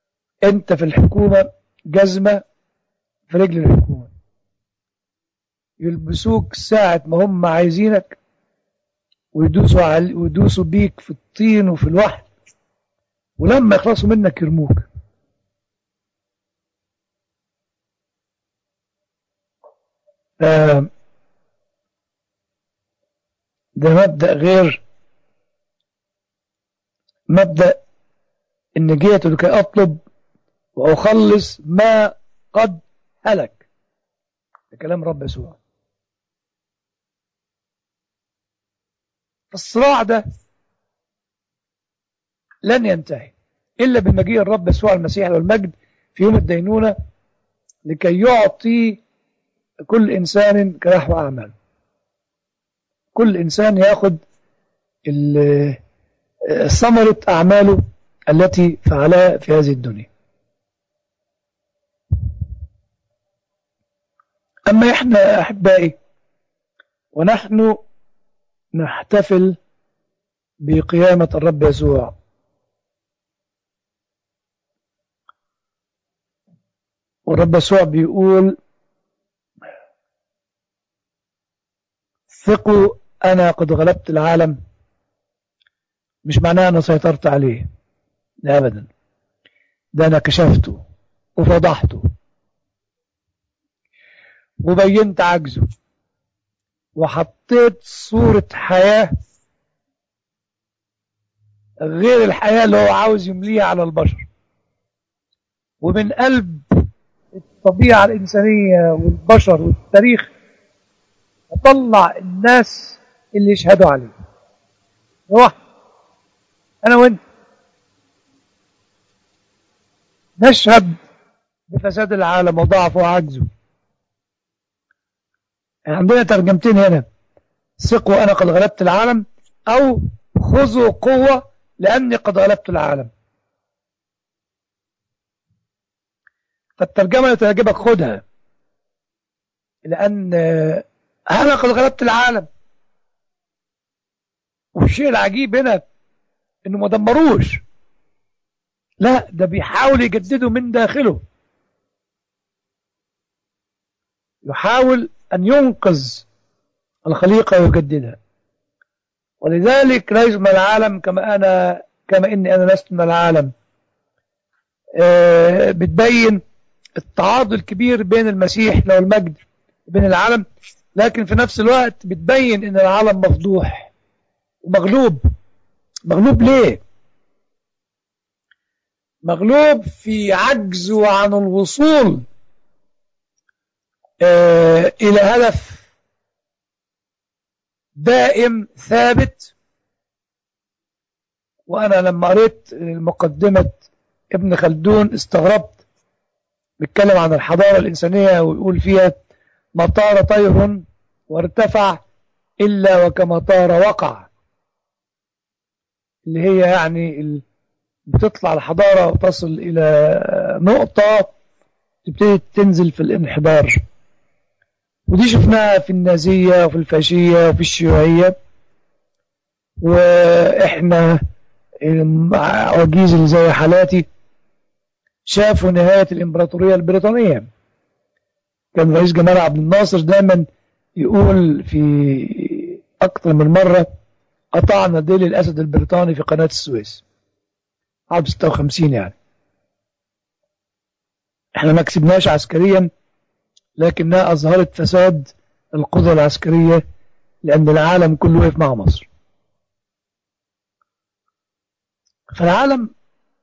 انت في الحكومة جزمة في رجل الحكومة يلبسوك ساعة ما هم عايزينك ويدوسوا على ويدوسوا بيك في الطين وفي الوحل ولما يخلصوا منك يرموك آه ده مبدأ غير مبدأ إن جيت لكي أطلب وأخلص ما قد هلك ده كلام رب يسوع الصراع ده لن ينتهي إلا بمجيء الرب يسوع المسيح والمجد في يوم الدينونة لكي يعطي كل إنسان كنحو أعماله كل إنسان يأخذ ثمرة أعماله التي فعلها في هذه الدنيا أما إحنا أحبائي ونحن نحتفل بقيامة الرب يسوع والرب يسوع بيقول ثقوا أنا قد غلبت العالم مش معناه أنا سيطرت عليه لا أبدا ده أنا كشفته وفضحته وبينت عجزه وحطيت صورة حياة غير الحياة اللي هو عاوز يمليها على البشر ومن قلب الطبيعة الإنسانية والبشر والتاريخ أطلع الناس اللي يشهدوا عليه روح أنا وأنت نشهد بفساد العالم وضعفه وعجزه عندنا ترجمتين هنا ثقوا أنا قد غلبت العالم أو خذوا قوة لأني قد غلبت العالم فالترجمة اللي تعجبك خدها لأن أنا قد غلبت العالم والشيء العجيب هنا إنه ما دمروش لا ده بيحاول يجدده من داخله يحاول أن ينقذ الخليقة ويجددها ولذلك ليس من العالم كما أنا كما إني أنا لست من العالم آه بتبين التعارض الكبير بين المسيح له المجد وبين العالم لكن في نفس الوقت بتبين إن العالم مفضوح ومغلوب مغلوب ليه مغلوب في عجزه عن الوصول آه إلى هدف دائم ثابت وأنا لما قريت مقدمة ابن خلدون استغربت بيتكلم عن الحضارة الإنسانية ويقول فيها ما طار طير وارتفع إلا وكما طار وقع اللي هي يعني بتطلع الحضارة وتصل إلى نقطة تبتدي تنزل في الانحدار ودي شفناها في النازية وفي الفاشية وفي الشيوعية وإحنا عواجيز اللي زي حالاتي شافوا نهاية الإمبراطورية البريطانية كان رئيس جمال عبد الناصر دايما يقول في أكثر من مرة قطعنا ديل الأسد البريطاني في قناة السويس عام 56 يعني احنا ما كسبناش عسكريا لكنها أظهرت فساد القدرة العسكرية لأن العالم كله وقف مع مصر فالعالم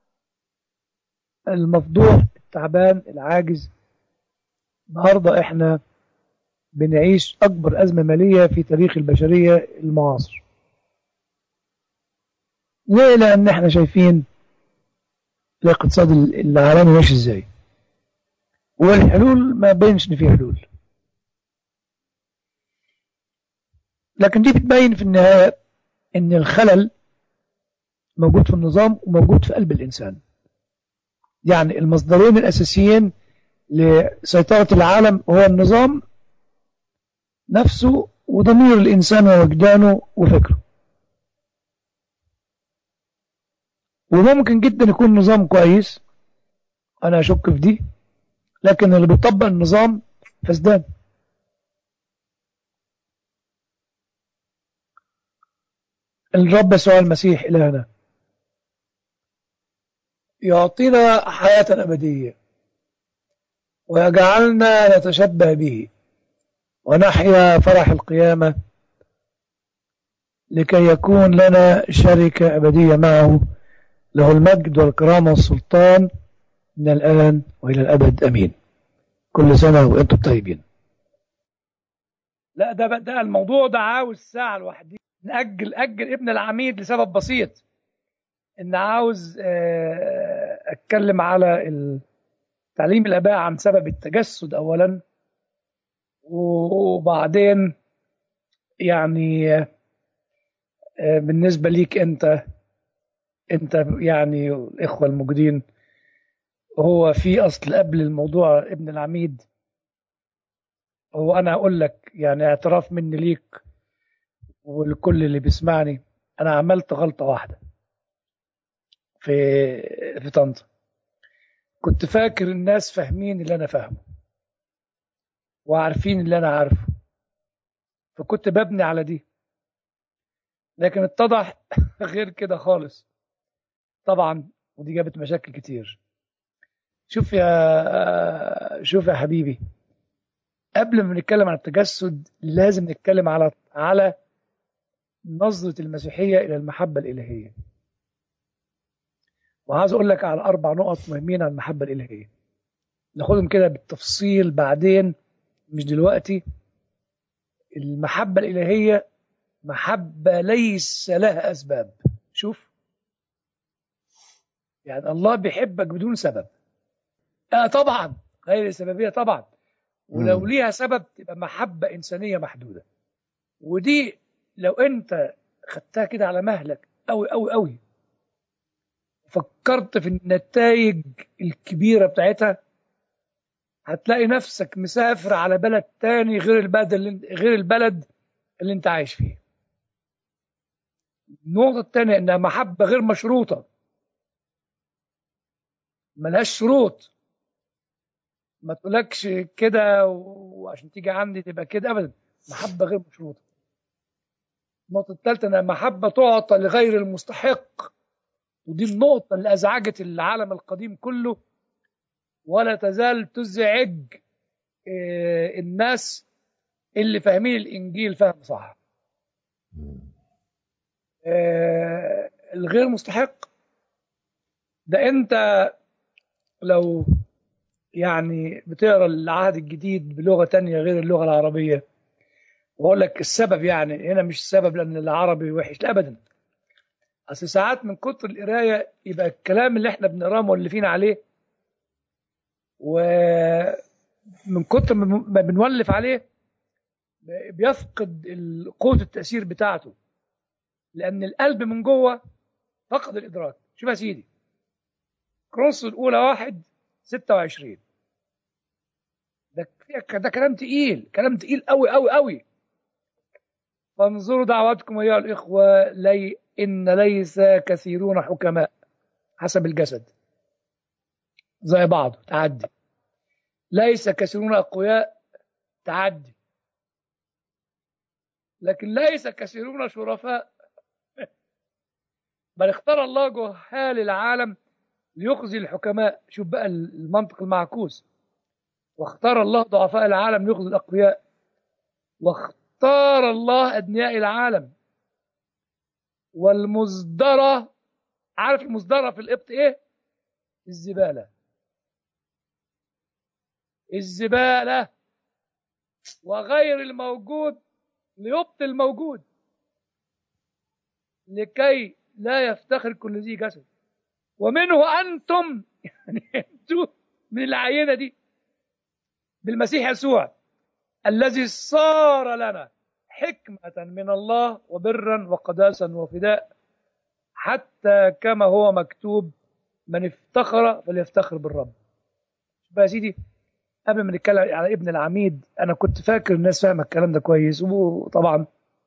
المفضوح التعبان العاجز النهاردة احنا بنعيش أكبر أزمة مالية في تاريخ البشرية المعاصر ليه لأن احنا شايفين الاقتصاد العالمي ماشي ازاي والحلول ما بينش ان في حلول لكن دي بتبين في النهاية ان الخلل موجود في النظام وموجود في قلب الإنسان يعني المصدرين الأساسيين لسيطرة العالم هو النظام نفسه وضمير الإنسان ووجدانه وفكره وممكن جدا يكون نظام كويس أنا أشك في دي لكن اللي بيطبق النظام فسدان الرب يسوع المسيح إلهنا يعطينا حياة أبدية ويجعلنا نتشبه به ونحيا فرح القيامة لكي يكون لنا شركة أبدية معه له المجد والكرامة والسلطان من الآن وإلى الأبد أمين كل سنة وأنتم طيبين لا ده ده الموضوع ده عاوز ساعة لوحدي نأجل أجل ابن العميد لسبب بسيط إن عاوز أتكلم على تعليم الآباء عن سبب التجسد أولا وبعدين يعني بالنسبة ليك أنت أنت يعني الإخوة الموجودين هو في أصل قبل الموضوع ابن العميد هو أنا أقول لك يعني اعتراف مني ليك ولكل اللي بيسمعني أنا عملت غلطة واحدة في في طنطا كنت فاكر الناس فاهمين اللي أنا فاهمه وعارفين اللي أنا عارفه فكنت ببني على دي لكن اتضح غير كده خالص طبعا ودي جابت مشاكل كتير شوف يا شوف يا حبيبي قبل ما نتكلم عن التجسد لازم نتكلم على على نظرة المسيحية إلى المحبة الإلهية وعايز أقول لك على أربع نقط مهمين عن المحبة الإلهية ناخدهم كده بالتفصيل بعدين مش دلوقتي المحبة الإلهية محبة ليس لها أسباب شوف يعني الله بيحبك بدون سبب آه طبعا غير السببية طبعا ولو ليها سبب تبقى محبة إنسانية محدودة ودي لو أنت خدتها كده على مهلك أوي أوي أوي فكرت في النتائج الكبيرة بتاعتها هتلاقي نفسك مسافر على بلد تاني غير البلد اللي غير البلد اللي انت عايش فيه النقطة الثانية انها محبة غير مشروطة ملهاش شروط ما تقولكش كده وعشان تيجي عندي تبقى كده ابدا محبة غير مشروطة النقطة الثالثة انها محبة تعطى لغير المستحق ودي النقطة اللي ازعجت العالم القديم كله ولا تزال تزعج الناس اللي فاهمين الانجيل فهم صح الغير مستحق ده انت لو يعني بتقرا العهد الجديد بلغه تانية غير اللغه العربيه واقول لك السبب يعني هنا مش السبب لان العربي وحش لا ابدا اصل ساعات من كتر القرايه يبقى الكلام اللي احنا بنقراه مؤلفين عليه ومن كتر ما بنولف عليه بيفقد قوه التاثير بتاعته لان القلب من جوه فقد الادراك شوف يا سيدي كروس الاولى واحد 26 ده ده كلام تقيل كلام تقيل قوي قوي قوي فانظروا دعواتكم ايها الاخوه لي ان ليس كثيرون حكماء حسب الجسد زي بعض تعدي ليس كثيرون اقوياء تعدي لكن ليس كثيرون شرفاء بل اختار الله جهال العالم ليخزي الحكماء شوف بقى المنطق المعكوس واختار الله ضعفاء العالم ليخزي الأقوياء واختار الله أدنياء العالم والمصدرة عارف المصدرة في القبط إيه؟ الزبالة الزبالة وغير الموجود ليبطل الموجود لكي لا يفتخر كل ذي جسد ومنه أنتم يعني أنتم من العينة دي بالمسيح يسوع الذي صار لنا حكمة من الله وبرا وقداسا وفداء حتى كما هو مكتوب من افتخر فليفتخر بالرب بقى يا سيدي قبل ما نتكلم على ابن العميد انا كنت فاكر الناس فاهمه الكلام ده كويس وطبعا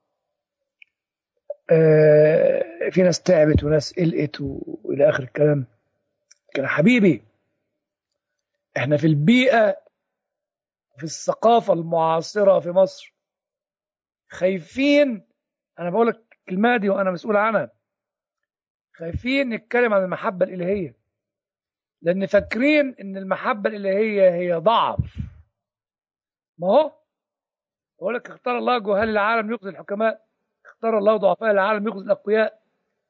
آه في ناس تعبت وناس قلقت والى اخر الكلام لكن حبيبي احنا في البيئه في الثقافه المعاصره في مصر خايفين انا بقول لك الكلمة دي وأنا مسؤول عنها خايفين نتكلم عن المحبة الإلهية لأن فاكرين إن المحبة الإلهية هي ضعف ما هو بقول لك اختار الله جهال العالم يخزي الحكماء اختار الله ضعفاء العالم يخزي الأقوياء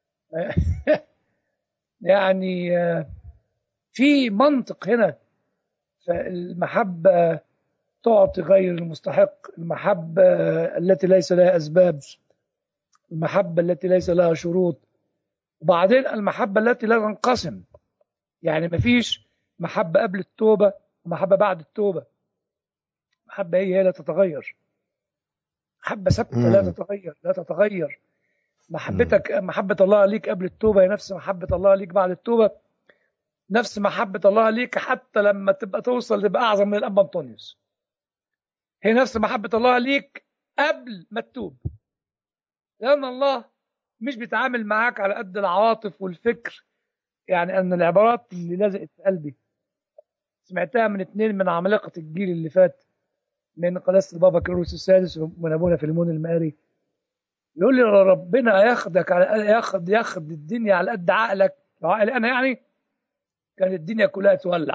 يعني في منطق هنا فالمحبة تعطي غير المستحق المحبة التي ليس لها أسباب المحبة التي ليس لها شروط وبعدين المحبة التي لا تنقسم يعني مفيش محبة قبل التوبة ومحبة بعد التوبة محبة هي هي لا تتغير محبة ثابتة لا تتغير لا تتغير محبتك محبة الله ليك قبل التوبة هي نفس محبة الله ليك بعد التوبة نفس محبة الله ليك حتى لما تبقى توصل تبقى أعظم من الأب أنطونيوس هي نفس محبة الله ليك قبل ما تتوب لأن الله مش بيتعامل معاك على قد العواطف والفكر يعني أن العبارات اللي لزقت في قلبي سمعتها من اتنين من عمالقة الجيل اللي فات من قداسة البابا كيروس السادس ومن أبونا فيلمون المقاري يقول لي ربنا ياخدك على ياخد ياخد الدنيا على قد عقلك لو عقلي أنا يعني كانت الدنيا كلها تولع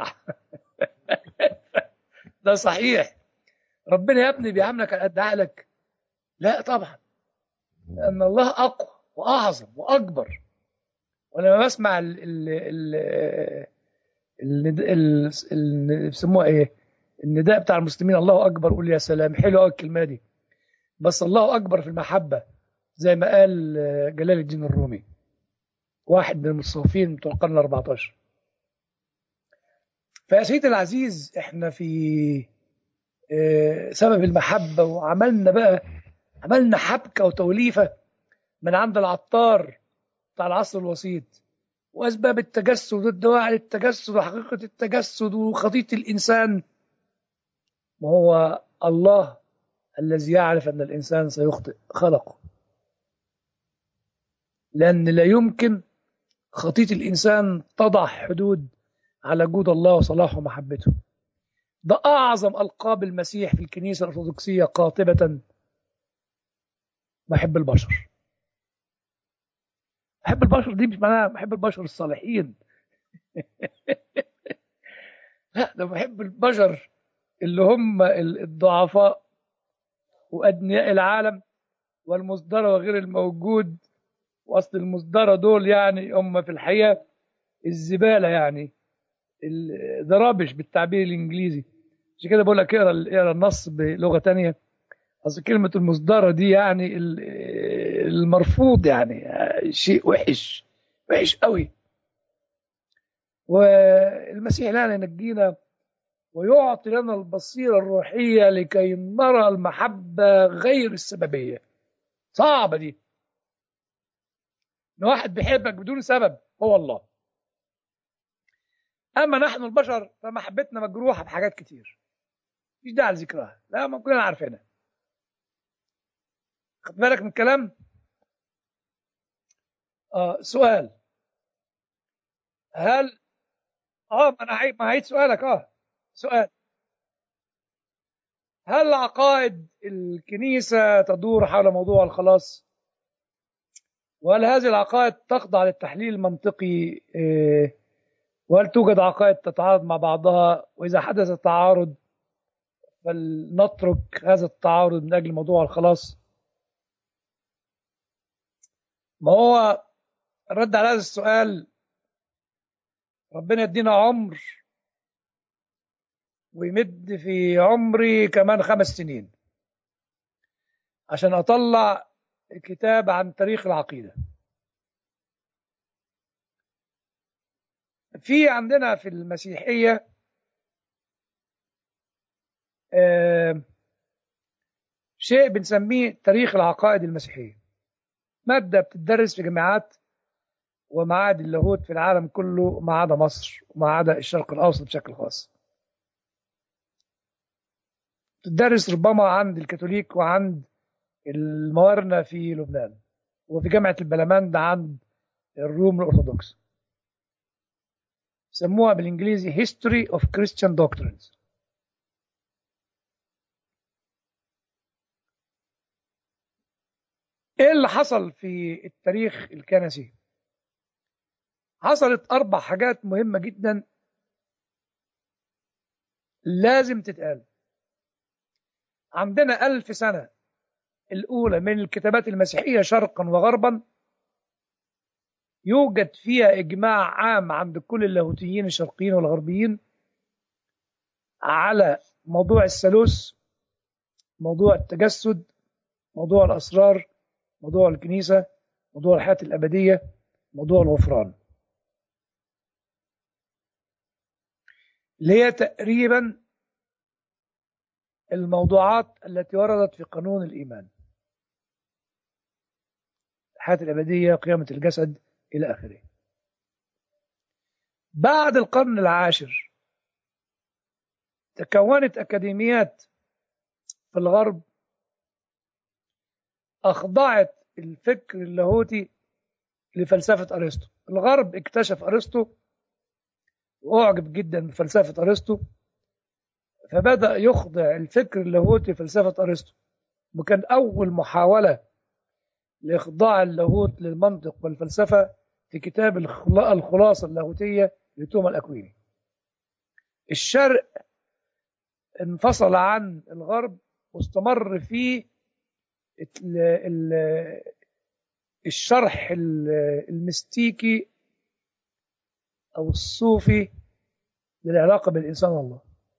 ده صحيح ربنا يا ابني بيعاملك على قد عقلك لا طبعا لأن الله أقوى وأعظم وأكبر ولما بسمع ال ال ال ال ال بيسموها إيه النداء بتاع المسلمين الله أكبر قول يا سلام حلو قوي الكلمة دي بس الله أكبر في المحبة زي ما قال جلال الدين الرومي واحد من المتصوفين بتوع القرن 14 فيا سيدي العزيز احنا في سبب المحبة وعملنا بقى عملنا حبكة وتوليفة من عند العطار بتاع العصر الوسيط وأسباب التجسد والدواعي للتجسد وحقيقة التجسد وخطية الإنسان وهو الله الذي يعرف أن الإنسان سيخطئ خلقه لأن لا يمكن خطية الإنسان تضع حدود على جود الله وصلاحه ومحبته ده أعظم ألقاب المسيح في الكنيسة الأرثوذكسية قاطبة بحب البشر بحب البشر دي مش معناها بحب البشر الصالحين لا ده بحب البشر اللي هم الضعفاء وأدنياء العالم والمصدرة وغير الموجود وأصل المصدرة دول يعني هم في الحقيقة الزبالة يعني الذرابش بالتعبير الإنجليزي عشان كده بقول لك اقرا اقرا النص بلغة تانية أصل كلمة المصدرة دي يعني المرفوض يعني شيء وحش وحش قوي والمسيح لنا ينجينا ويعطي لنا البصيرة الروحية لكي نرى المحبة غير السببية صعبة دي ان واحد بيحبك بدون سبب هو الله اما نحن البشر فمحبتنا مجروحة بحاجات كتير مش داعي لذكرها لا ما كلنا عارفينها خد بالك من الكلام آه سؤال هل اه ما انا عيد ما عيد سؤالك اه سؤال هل عقائد الكنيسة تدور حول موضوع الخلاص وهل هذه العقائد تخضع للتحليل المنطقي وهل توجد عقائد تتعارض مع بعضها وإذا حدث تعارض فلنترك هذا التعارض من أجل موضوع الخلاص ما هو الرد على هذا السؤال ربنا يدينا عمر ويمد في عمري كمان خمس سنين عشان أطلع كتاب عن تاريخ العقيدة في عندنا في المسيحية شيء بنسميه تاريخ العقائد المسيحية مادة بتدرس في جامعات ومعاهد اللاهوت في العالم كله ما عدا مصر وما عدا الشرق الأوسط بشكل خاص تدرس ربما عند الكاثوليك وعند الموارنة في لبنان وفي جامعة البلمند عند الروم الأرثوذكس سموها بالإنجليزي History of Christian Doctrines ايه اللي حصل في التاريخ الكنسي حصلت اربع حاجات مهمة جدا لازم تتقال عندنا ألف سنة الأولى من الكتابات المسيحية شرقا وغربا يوجد فيها إجماع عام عند كل اللاهوتيين الشرقيين والغربيين على موضوع الثالوث موضوع التجسد موضوع الأسرار موضوع الكنيسة موضوع الحياة الأبدية موضوع الغفران اللي هي تقريبا الموضوعات التي وردت في قانون الإيمان الحياة الأبدية قيامة الجسد إلى آخره بعد القرن العاشر تكونت أكاديميات في الغرب أخضعت الفكر اللاهوتي لفلسفة أرسطو الغرب اكتشف أرسطو وأعجب جدا بفلسفة أرسطو فبدأ يخضع الفكر اللاهوتي فلسفة أرسطو وكان أول محاولة لإخضاع اللاهوت للمنطق والفلسفة في كتاب الخلاصة اللاهوتية لتوما الأكويني الشرق انفصل عن الغرب واستمر في الشرح المستيكي أو الصوفي للعلاقة بالإنسان والله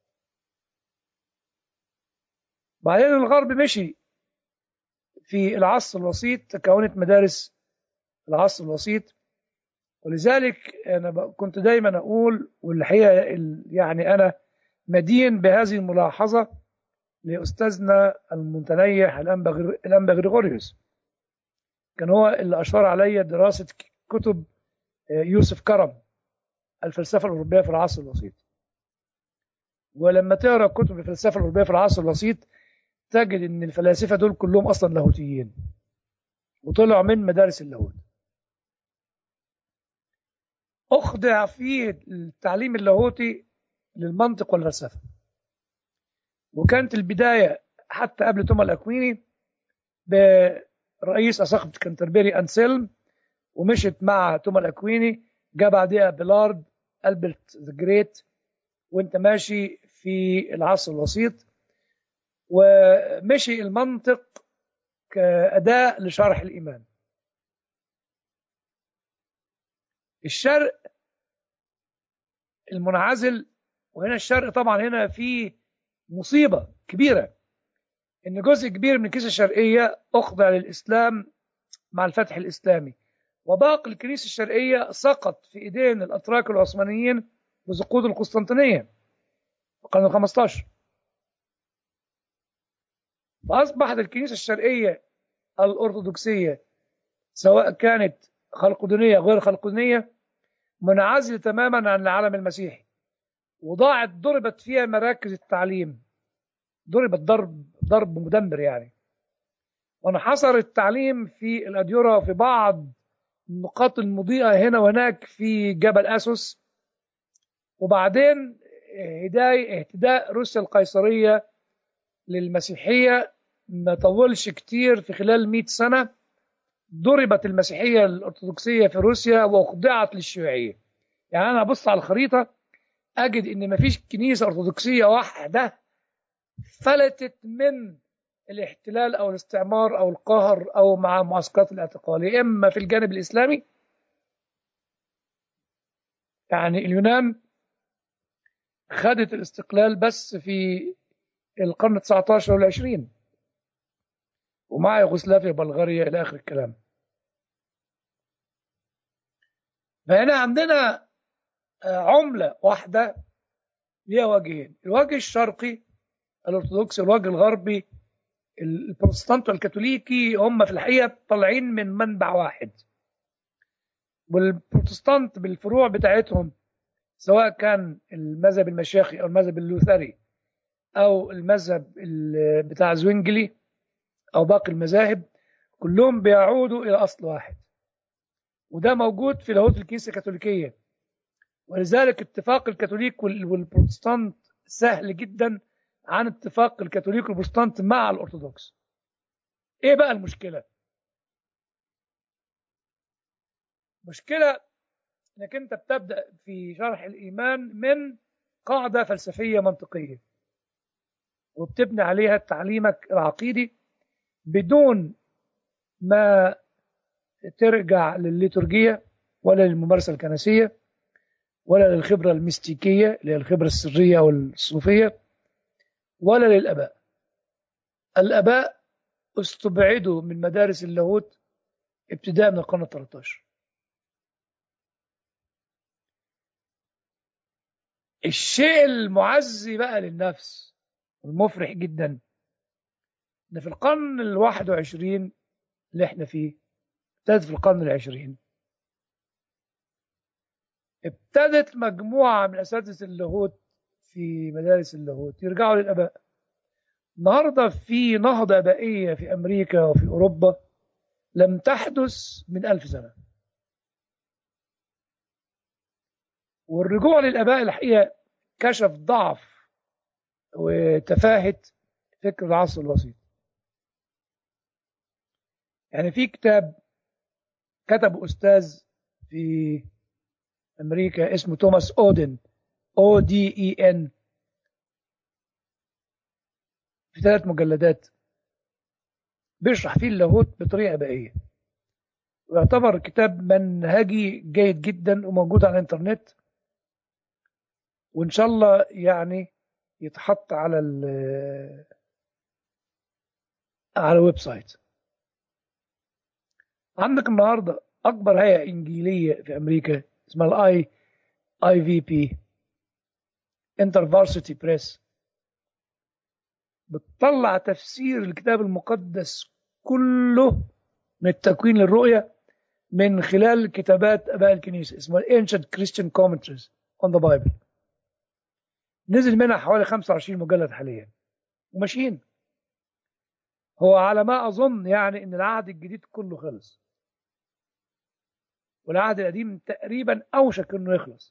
بعدين الغرب مشي في العصر الوسيط تكونت مدارس العصر الوسيط ولذلك أنا كنت دايما أقول والحقيقة يعني أنا مدين بهذه الملاحظة لأستاذنا المتنيح الأنبا غريغوريوس كان هو اللي أشار علي دراسة كتب يوسف كرم الفلسفة الأوروبية في العصر الوسيط ولما تقرأ كتب الفلسفة الأوروبية في العصر الوسيط تجد أن الفلاسفة دول كلهم أصلا لاهوتيين وطلعوا من مدارس اللاهوت أخضع فيه التعليم اللاهوتي للمنطق والفلسفة وكانت البداية حتى قبل توما الأكويني برئيس أساقفة كنتربري أنسلم ومشت مع توما الأكويني جاء بعدها بلارد ألبرت ذا جريت وانت ماشي في العصر الوسيط ومشي المنطق كأداة لشرح الإيمان الشرق المنعزل وهنا الشرق طبعا هنا في مصيبة كبيرة إن جزء كبير من الكنيسة الشرقية أخضع للإسلام مع الفتح الإسلامي وباقي الكنيسة الشرقية سقط في إيدين الأتراك العثمانيين بزقود القسطنطينية في القرن الخمستاشر فأصبحت الكنيسة الشرقية الأرثوذكسية سواء كانت خلقدونية غير خلقدونية منعزلة تماما عن العالم المسيحي وضاعت ضربت فيها مراكز التعليم ضربت ضرب ضرب مدمر يعني وانحصر التعليم في الأديرة في بعض النقاط المضيئة هنا وهناك في جبل أسوس وبعدين هداية اهتداء روسيا القيصرية للمسيحية ما طولش كتير في خلال 100 سنة ضربت المسيحية الأرثوذكسية في روسيا وأخضعت للشيوعية يعني أنا أبص على الخريطة أجد إن مفيش كنيسة أرثوذكسية واحدة فلتت من الاحتلال أو الاستعمار أو القهر أو مع معسكرات الاعتقال يا إما في الجانب الإسلامي يعني اليونان خدت الاستقلال بس في القرن 19 والعشرين ومع يوغوسلافيا بلغاريا إلى آخر الكلام فهنا عندنا عملة واحدة ليها وجهين الوجه الشرقي الأرثوذكسي والوجه الغربي البروتستانت والكاثوليكي هم في الحقيقة طالعين من منبع واحد والبروتستانت بالفروع بتاعتهم سواء كان المذهب المشيخي أو المذهب اللوثري أو المذهب بتاع زوينجلي أو باقي المذاهب كلهم بيعودوا إلى أصل واحد وده موجود في لاهوت الكنيسة الكاثوليكية ولذلك اتفاق الكاثوليك والبروتستانت سهل جدا عن اتفاق الكاثوليك والبروتستانت مع الأرثوذكس إيه بقى المشكلة؟ مشكلة انك انت بتبدأ في شرح الإيمان من قاعدة فلسفية منطقية وبتبني عليها تعليمك العقيدي بدون ما ترجع للليتورجية ولا للممارسة الكنسية ولا للخبرة الميستيكية اللي هي الخبرة السرية أو الصوفية ولا للآباء الآباء استبعدوا من مدارس اللاهوت ابتداء من القرن 13 الشيء المعزي بقى للنفس والمفرح جدا ان في القرن الواحد وعشرين اللي احنا فيه ابتدت في القرن العشرين ابتدت مجموعة من أساتذة اللاهوت في مدارس اللاهوت يرجعوا للآباء النهاردة في نهضة آبائية في أمريكا وفي أوروبا لم تحدث من ألف سنة والرجوع للآباء الحقيقة كشف ضعف وتفاهة فكر العصر الوسيط يعني في كتاب كتبه أستاذ في أمريكا اسمه توماس أودن او دي اي ان في ثلاث مجلدات بيشرح فيه اللاهوت بطريقة آبائية ويعتبر كتاب منهجي جيد جدا وموجود على الانترنت وإن شاء الله يعني يتحط على ال على الويب سايت عندك النهارده أكبر هيئة إنجيلية في أمريكا اسمها الاي اي في بي انترفارسيتي بريس بتطلع تفسير الكتاب المقدس كله من التكوين للرؤية من خلال كتابات اباء الكنيسه اسمها Ancient Christian Commentaries on the Bible نزل منها حوالي 25 مجلد حاليا وماشيين هو على ما اظن يعني ان العهد الجديد كله خلص والعهد القديم تقريبا اوشك انه يخلص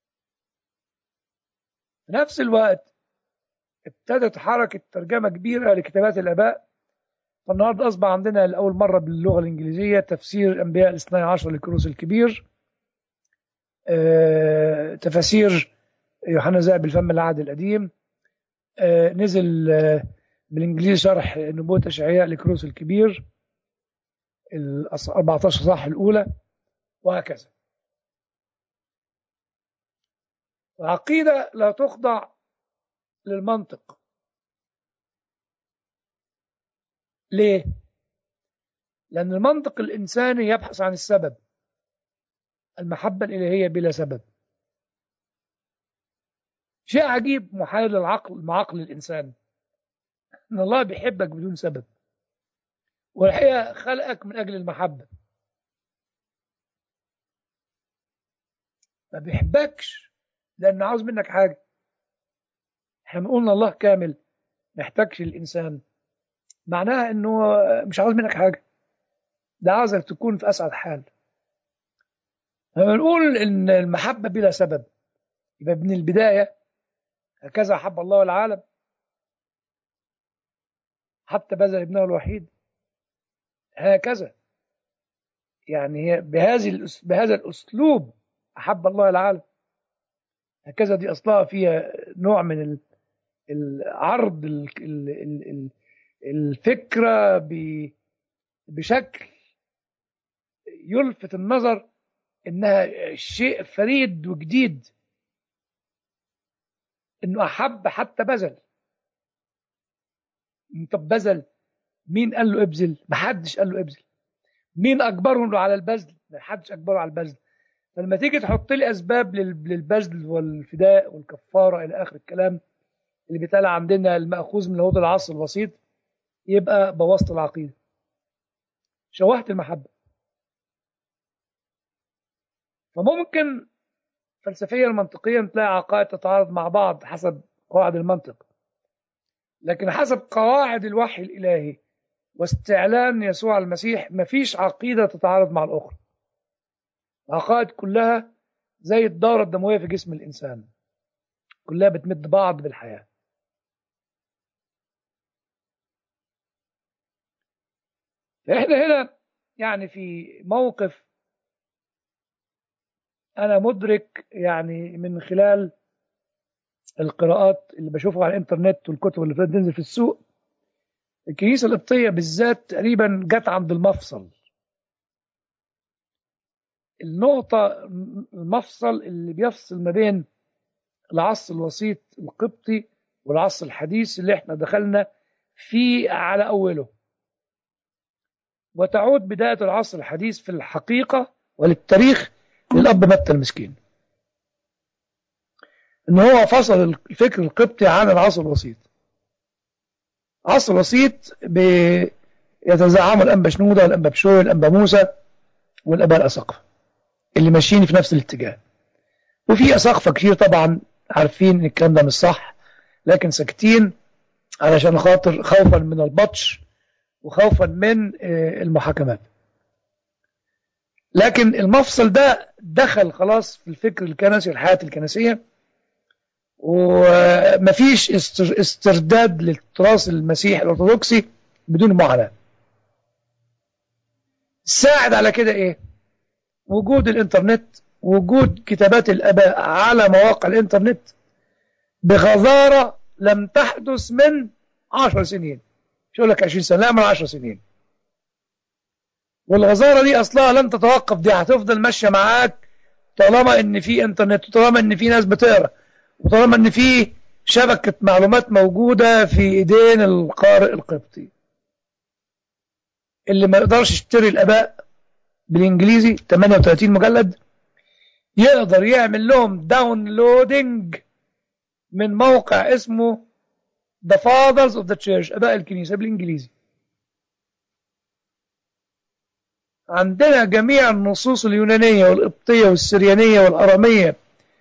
في نفس الوقت ابتدت حركة ترجمة كبيرة لكتابات الآباء فالنهاردة أصبح عندنا لأول مرة باللغة الإنجليزية تفسير الأنبياء الاثني عشر لكروس الكبير آه، تفاسير يوحنا زائب الفم العهد القديم آه، نزل آه، بالإنجليزي شرح نبوة أشعياء لكروس الكبير ال 14 صح الأولى وهكذا العقيدة لا تخضع للمنطق ليه؟ لأن المنطق الإنساني يبحث عن السبب المحبة الإلهية بلا سبب شيء عجيب محال للعقل مع عقل الإنسان إن الله بيحبك بدون سبب والحقيقة خلقك من أجل المحبة ما بيحبكش لأنه عاوز منك حاجة احنا بنقول ان الله كامل ما يحتاجش الانسان معناها انه مش عاوز منك حاجه ده عاوزك تكون في اسعد حال لما نقول ان المحبه بلا سبب يبقى من البدايه هكذا احب الله العالم حتى بذل ابنه الوحيد هكذا يعني هي بهذه بهذا الاسلوب احب الله العالم هكذا دي اصلها فيها نوع من العرض الفكره بشكل يلفت النظر انها شيء فريد وجديد انه احب حتى بذل طب بذل مين قال له ابذل محدش قال له ابذل مين اجبره له على البذل محدش اجبره على البذل فلما تيجي تحط لي اسباب للبذل والفداء والكفاره الى اخر الكلام اللي بيتقال عندنا الماخوذ من الهود العصر البسيط يبقى بوظت العقيده شوهت المحبه فممكن فلسفيا منطقيا تلاقي عقائد تتعارض مع بعض حسب قواعد المنطق لكن حسب قواعد الوحي الالهي واستعلان يسوع المسيح مفيش عقيده تتعارض مع الاخرى العقائد كلها زي الدورة الدموية في جسم الإنسان كلها بتمد بعض بالحياة فإحنا هنا يعني في موقف أنا مدرك يعني من خلال القراءات اللي بشوفها على الإنترنت والكتب اللي بتنزل في السوق الكنيسة القبطية بالذات تقريبا جت عند المفصل النقطة المفصل اللي بيفصل ما بين العصر الوسيط القبطي والعصر الحديث اللي احنا دخلنا فيه على أوله وتعود بداية العصر الحديث في الحقيقة وللتاريخ للأب متى المسكين إن هو فصل الفكر القبطي عن العصر الوسيط العصر الوسيط يتزعمه الأنبا شنودة والأنبا بشوي والأنبا موسى والأباء الأساقفة اللي ماشيين في نفس الاتجاه وفي أساقفة كتير طبعا عارفين إن الكلام ده مش صح لكن ساكتين علشان خاطر خوفا من البطش وخوفا من المحاكمات لكن المفصل ده دخل خلاص في الفكر الكنسي الحياة الكنسية ومفيش استرداد للتراث المسيحي الأرثوذكسي بدون معاناة ساعد على كده ايه وجود الانترنت وجود كتابات الاباء على مواقع الانترنت بغزارة لم تحدث من عشر سنين مش اقول لك 20 سنة لا من 10 سنين والغزارة دي اصلها لن تتوقف دي هتفضل ماشية معاك طالما ان في انترنت وطالما ان في ناس بتقرا وطالما ان في شبكة معلومات موجودة في ايدين القارئ القبطي اللي ما يقدرش يشتري الاباء بالانجليزي 38 مجلد يقدر يعمل لهم داونلودنج من موقع اسمه The Fathers of the Church اباء الكنيسة بالانجليزي عندنا جميع النصوص اليونانية والقبطية والسريانية والأرامية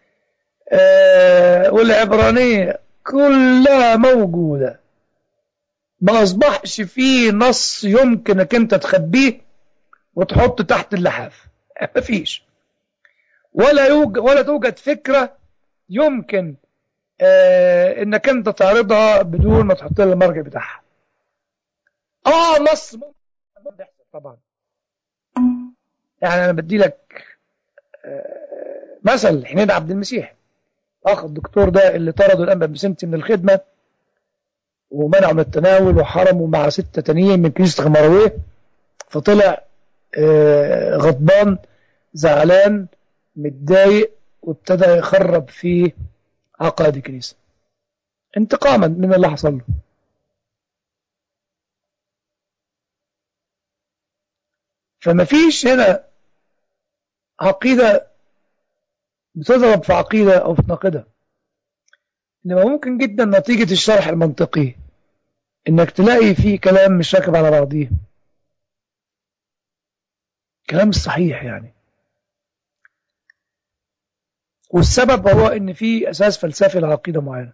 آه والعبرانية كلها موجودة ما أصبحش فيه نص يمكنك أنت تخبيه وتحط تحت اللحاف مفيش ولا يوجد ولا توجد فكرة يمكن آه انك انت تعرضها بدون ما تحط لها المرجع بتاعها اه نص ممكن يحصل طبعا يعني انا بدي لك آه مثل حنين عبد المسيح اخ الدكتور ده اللي طردوا الانبا بسنتي من الخدمه ومنعوا من التناول وحرموا مع ستة تانيين من كنيسة غمرويه فطلع آه غضبان زعلان متضايق وابتدى يخرب في عقائد الكنيسة انتقاما من اللي حصل له فما فيش هنا عقيدة بتضرب في عقيدة أو بتناقضها إنما ممكن جدا نتيجة الشرح المنطقي إنك تلاقي فيه كلام مش راكب على بعضيه كلام صحيح يعني والسبب هو ان في اساس فلسفي لعقيده معينه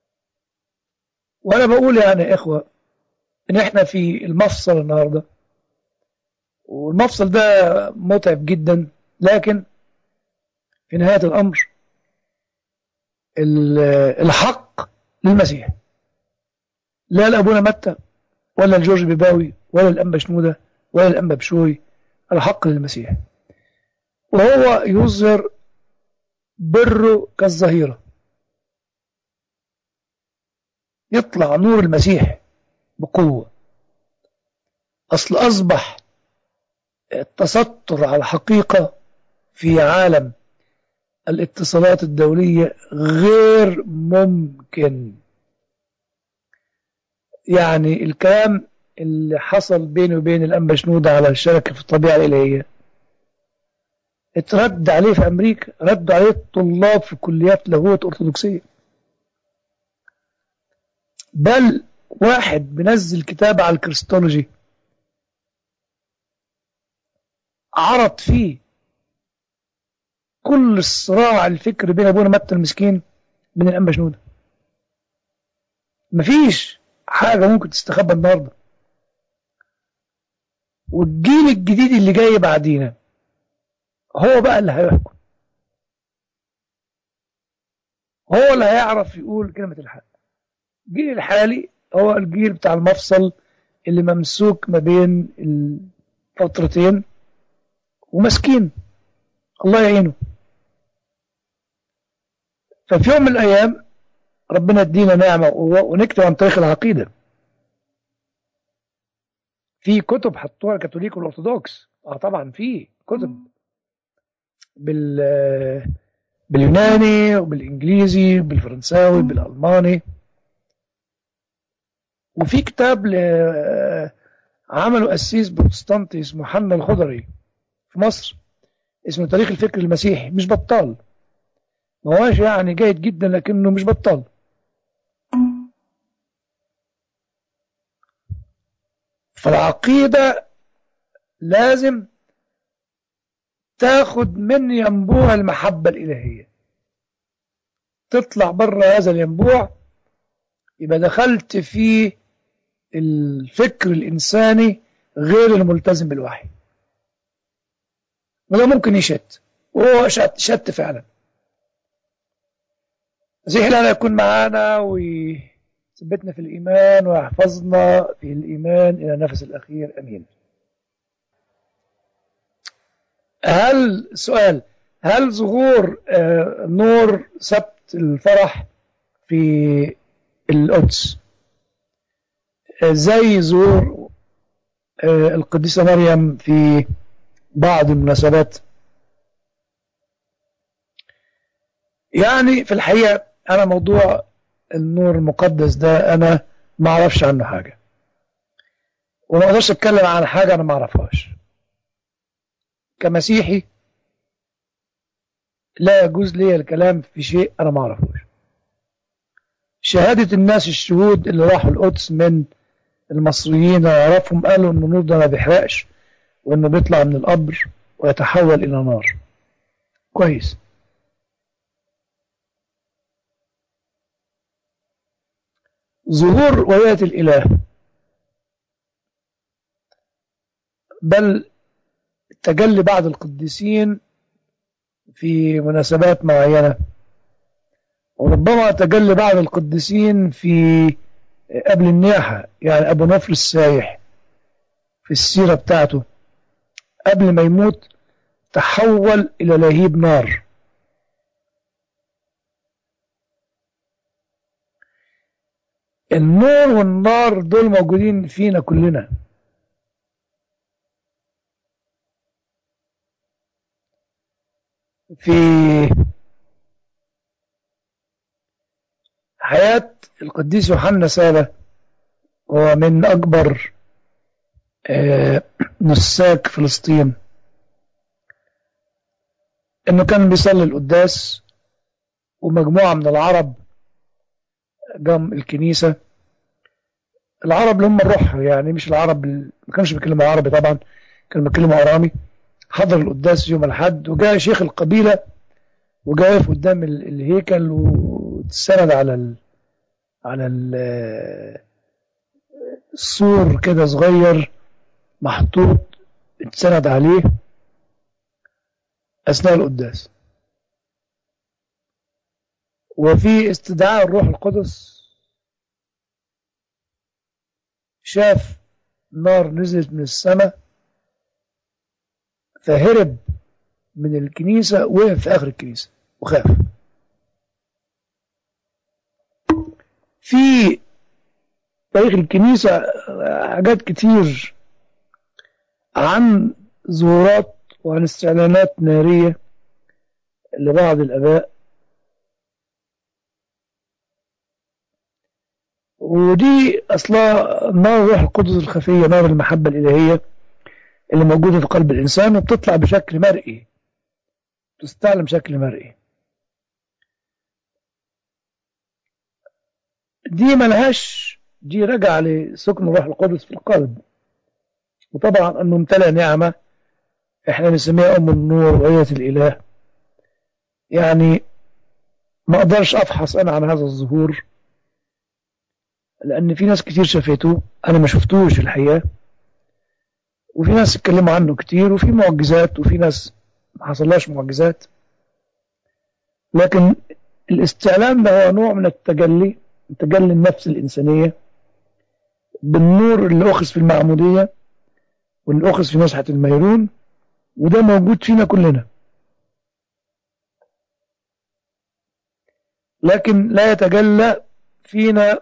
وانا بقول يعني يا اخوه ان احنا في المفصل النهارده والمفصل ده متعب جدا لكن في نهايه الامر الحق للمسيح لا لابونا متى ولا الجورج بيباوي ولا الانبا شنوده ولا الانبا بشوي الحق للمسيح وهو يظهر بره كالظهيرة يطلع نور المسيح بقوة أصل أصبح التستر على الحقيقة في عالم الاتصالات الدولية غير ممكن يعني الكلام اللي حصل بيني وبين الأنبا شنودة على الشركة في الطبيعة الإلهية اترد عليه في أمريكا ردوا عليه الطلاب في كليات لاهوت أرثوذكسية بل واحد بنزل كتاب على الكريستولوجي عرض فيه كل الصراع الفكري بين ابونا متى المسكين من الانبا شنودة مفيش حاجة ممكن تستخبى النهاردة والجيل الجديد اللي جاي بعدينا هو بقى اللي هيحكم هو اللي هيعرف يقول كلمة الحق الجيل الحالي هو الجيل بتاع المفصل اللي ممسوك ما بين الفترتين ومسكين الله يعينه ففي يوم من الأيام ربنا ادينا نعمة وقوة ونكتب عن تاريخ العقيدة في كتب حطوها الكاثوليك والأرثوذكس اه طبعا في كتب بال باليوناني وبالإنجليزي بالفرنساوي بالألماني وفي كتاب ل... عمله قسيس بروتستانتي اسمه حنا الخضري في مصر اسمه تاريخ الفكر المسيحي مش بطال ما هواش يعني جيد جدا لكنه مش بطال فالعقيدة لازم تاخد من ينبوع المحبة الإلهية تطلع بره هذا الينبوع يبقى دخلت في الفكر الإنساني غير الملتزم بالوحي وده ممكن يشت وهو شت, شت فعلا زي لنا يكون معانا ويثبتنا في الإيمان ويحفظنا في الإيمان إلى النفس الأخير أمين هل سؤال هل ظهور آه نور سبت الفرح في القدس آه زي ظهور آه القديسة مريم في بعض المناسبات يعني في الحقيقة أنا موضوع النور المقدس ده أنا ما أعرفش عنه حاجة وما أقدرش أتكلم عن حاجة أنا ما أعرفهاش كمسيحي لا يجوز لي الكلام في شيء أنا ما أعرفوش شهادة الناس الشهود اللي راحوا القدس من المصريين أعرفهم قالوا إن النور ده ما بيحرقش وإنه بيطلع من القبر ويتحول إلى نار كويس ظهور ولاية الإله بل تجلي بعض القديسين في مناسبات معينة وربما تجلي بعض القديسين في قبل النياحة يعني أبو نفر السايح في السيرة بتاعته قبل ما يموت تحول إلى لهيب نار النور والنار دول موجودين فينا كلنا في حياة القديس يوحنا سالة هو من أكبر نساك فلسطين إنه كان بيصلي القداس ومجموعة من العرب جم الكنيسة العرب اللي هم الروح يعني مش العرب ما كانش بيتكلموا عربي طبعا كانوا بيتكلموا أرامي حضر القداس يوم الحد وجاء شيخ القبيلة وجاء واقف قدام الهيكل واتسند على ال على ال السور كده صغير محطوط اتسند عليه أثناء القداس وفي استدعاء الروح القدس شاف نار نزلت من السماء فهرب من الكنيسة وقف في آخر الكنيسة وخاف في تاريخ الكنيسة حاجات كتير عن ظهورات وعن استعلانات نارية لبعض الآباء ودي أصلا نار الروح القدس الخفية نار المحبة الإلهية اللي موجودة في قلب الإنسان وبتطلع بشكل مرئي تستعلم بشكل مرئي دي ملهاش دي رجع لسكن الروح القدس في القلب وطبعا أنه امتلأ نعمة احنا بنسميها أم النور وآية الإله يعني ما أقدرش أفحص أنا عن هذا الظهور لأن في ناس كتير شافته أنا ما شفتوش الحقيقة وفي ناس اتكلموا عنه كتير وفي معجزات وفي ناس ما حصلهاش معجزات لكن الاستعلام ده هو نوع من التجلي تجلي النفس الإنسانية بالنور اللي أخذ في المعمودية واللي أخذ في مسحة الميرون وده موجود فينا كلنا لكن لا يتجلى فينا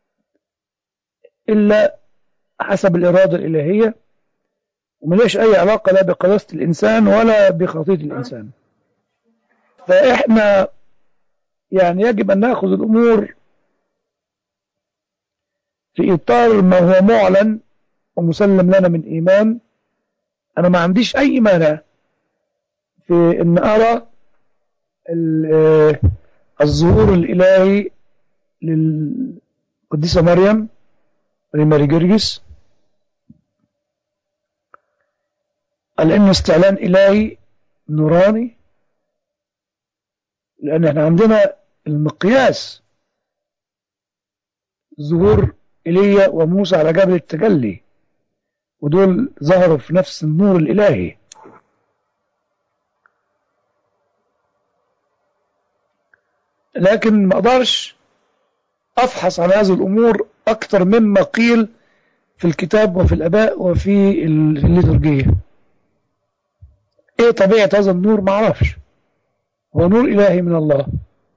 إلا حسب الإرادة الإلهية ومليش أي علاقة لا بقداسة الإنسان ولا بخطية الإنسان فإحنا يعني يجب أن نأخذ الأمور في إطار ما هو معلن ومسلم لنا من إيمان أنا ما عنديش أي مانع في أن أرى الظهور الإلهي للقديسة مريم لماري جرجس لأنه استعلان إلهي نوراني لأن احنا عندنا المقياس ظهور إيليا وموسى على جبل التجلي ودول ظهروا في نفس النور الإلهي لكن ما اقدرش افحص عن هذه الامور اكثر مما قيل في الكتاب وفي الاباء وفي الليتورجيه ايه طبيعه هذا النور ما اعرفش هو نور الهي من الله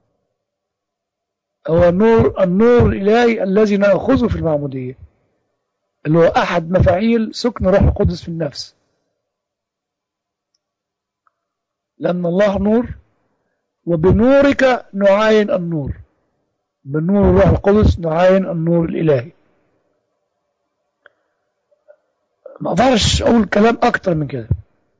هو النور النور الالهي الذي ناخذه في المعموديه اللي هو احد مفاعيل سكن روح القدس في النفس لان الله نور وبنورك نعاين النور بنور الروح القدس نعاين النور الإلهي ما اقدرش اقول كلام اكتر من كده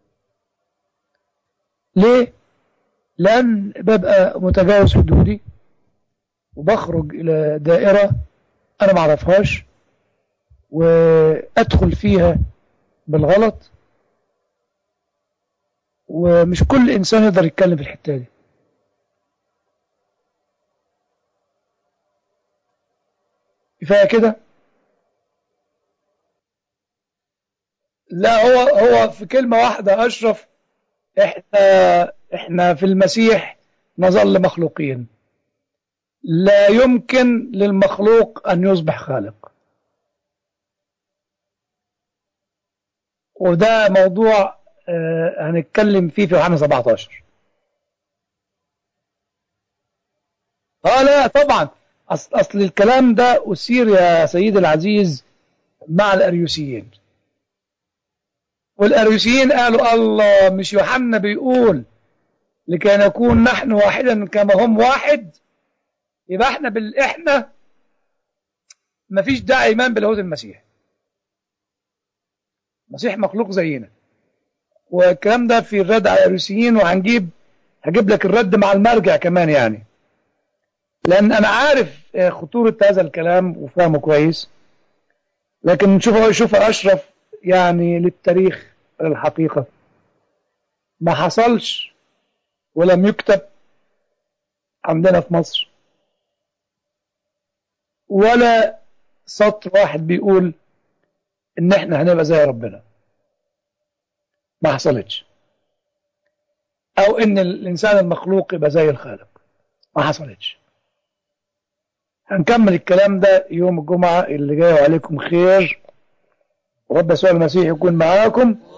ليه لان ببقى متجاوز حدودي وبخرج الى دائرة انا ما اعرفهاش وادخل فيها بالغلط ومش كل انسان يقدر يتكلم في الحتة دي كفاية كده لا هو هو في كلمة واحدة أشرف إحنا إحنا في المسيح نظل مخلوقين لا يمكن للمخلوق أن يصبح خالق وده موضوع آه هنتكلم فيه في يوحنا 17 اه لا طبعا أصل, أصل الكلام ده أثير يا سيدي العزيز مع الأريوسيين والأريوسيين قالوا الله مش يوحنا بيقول لكي نكون نحن واحدا كما هم واحد يبقى احنا بال احنا مفيش داعي ايمان بلاهوت المسيح المسيح مخلوق زينا والكلام ده في الرد على الأريوسيين وهنجيب هجيب لك الرد مع المرجع كمان يعني لأن أنا عارف خطورة هذا الكلام وفهمه كويس لكن نشوف شوف أشرف يعني للتاريخ للحقيقة ما حصلش ولم يكتب عندنا في مصر ولا سطر واحد بيقول ان احنا هنبقى زي ربنا ما حصلتش او ان الانسان المخلوق يبقى زي الخالق ما حصلتش هنكمل الكلام ده يوم الجمعة اللي جاي وعليكم خير ورب يسوع المسيح يكون معاكم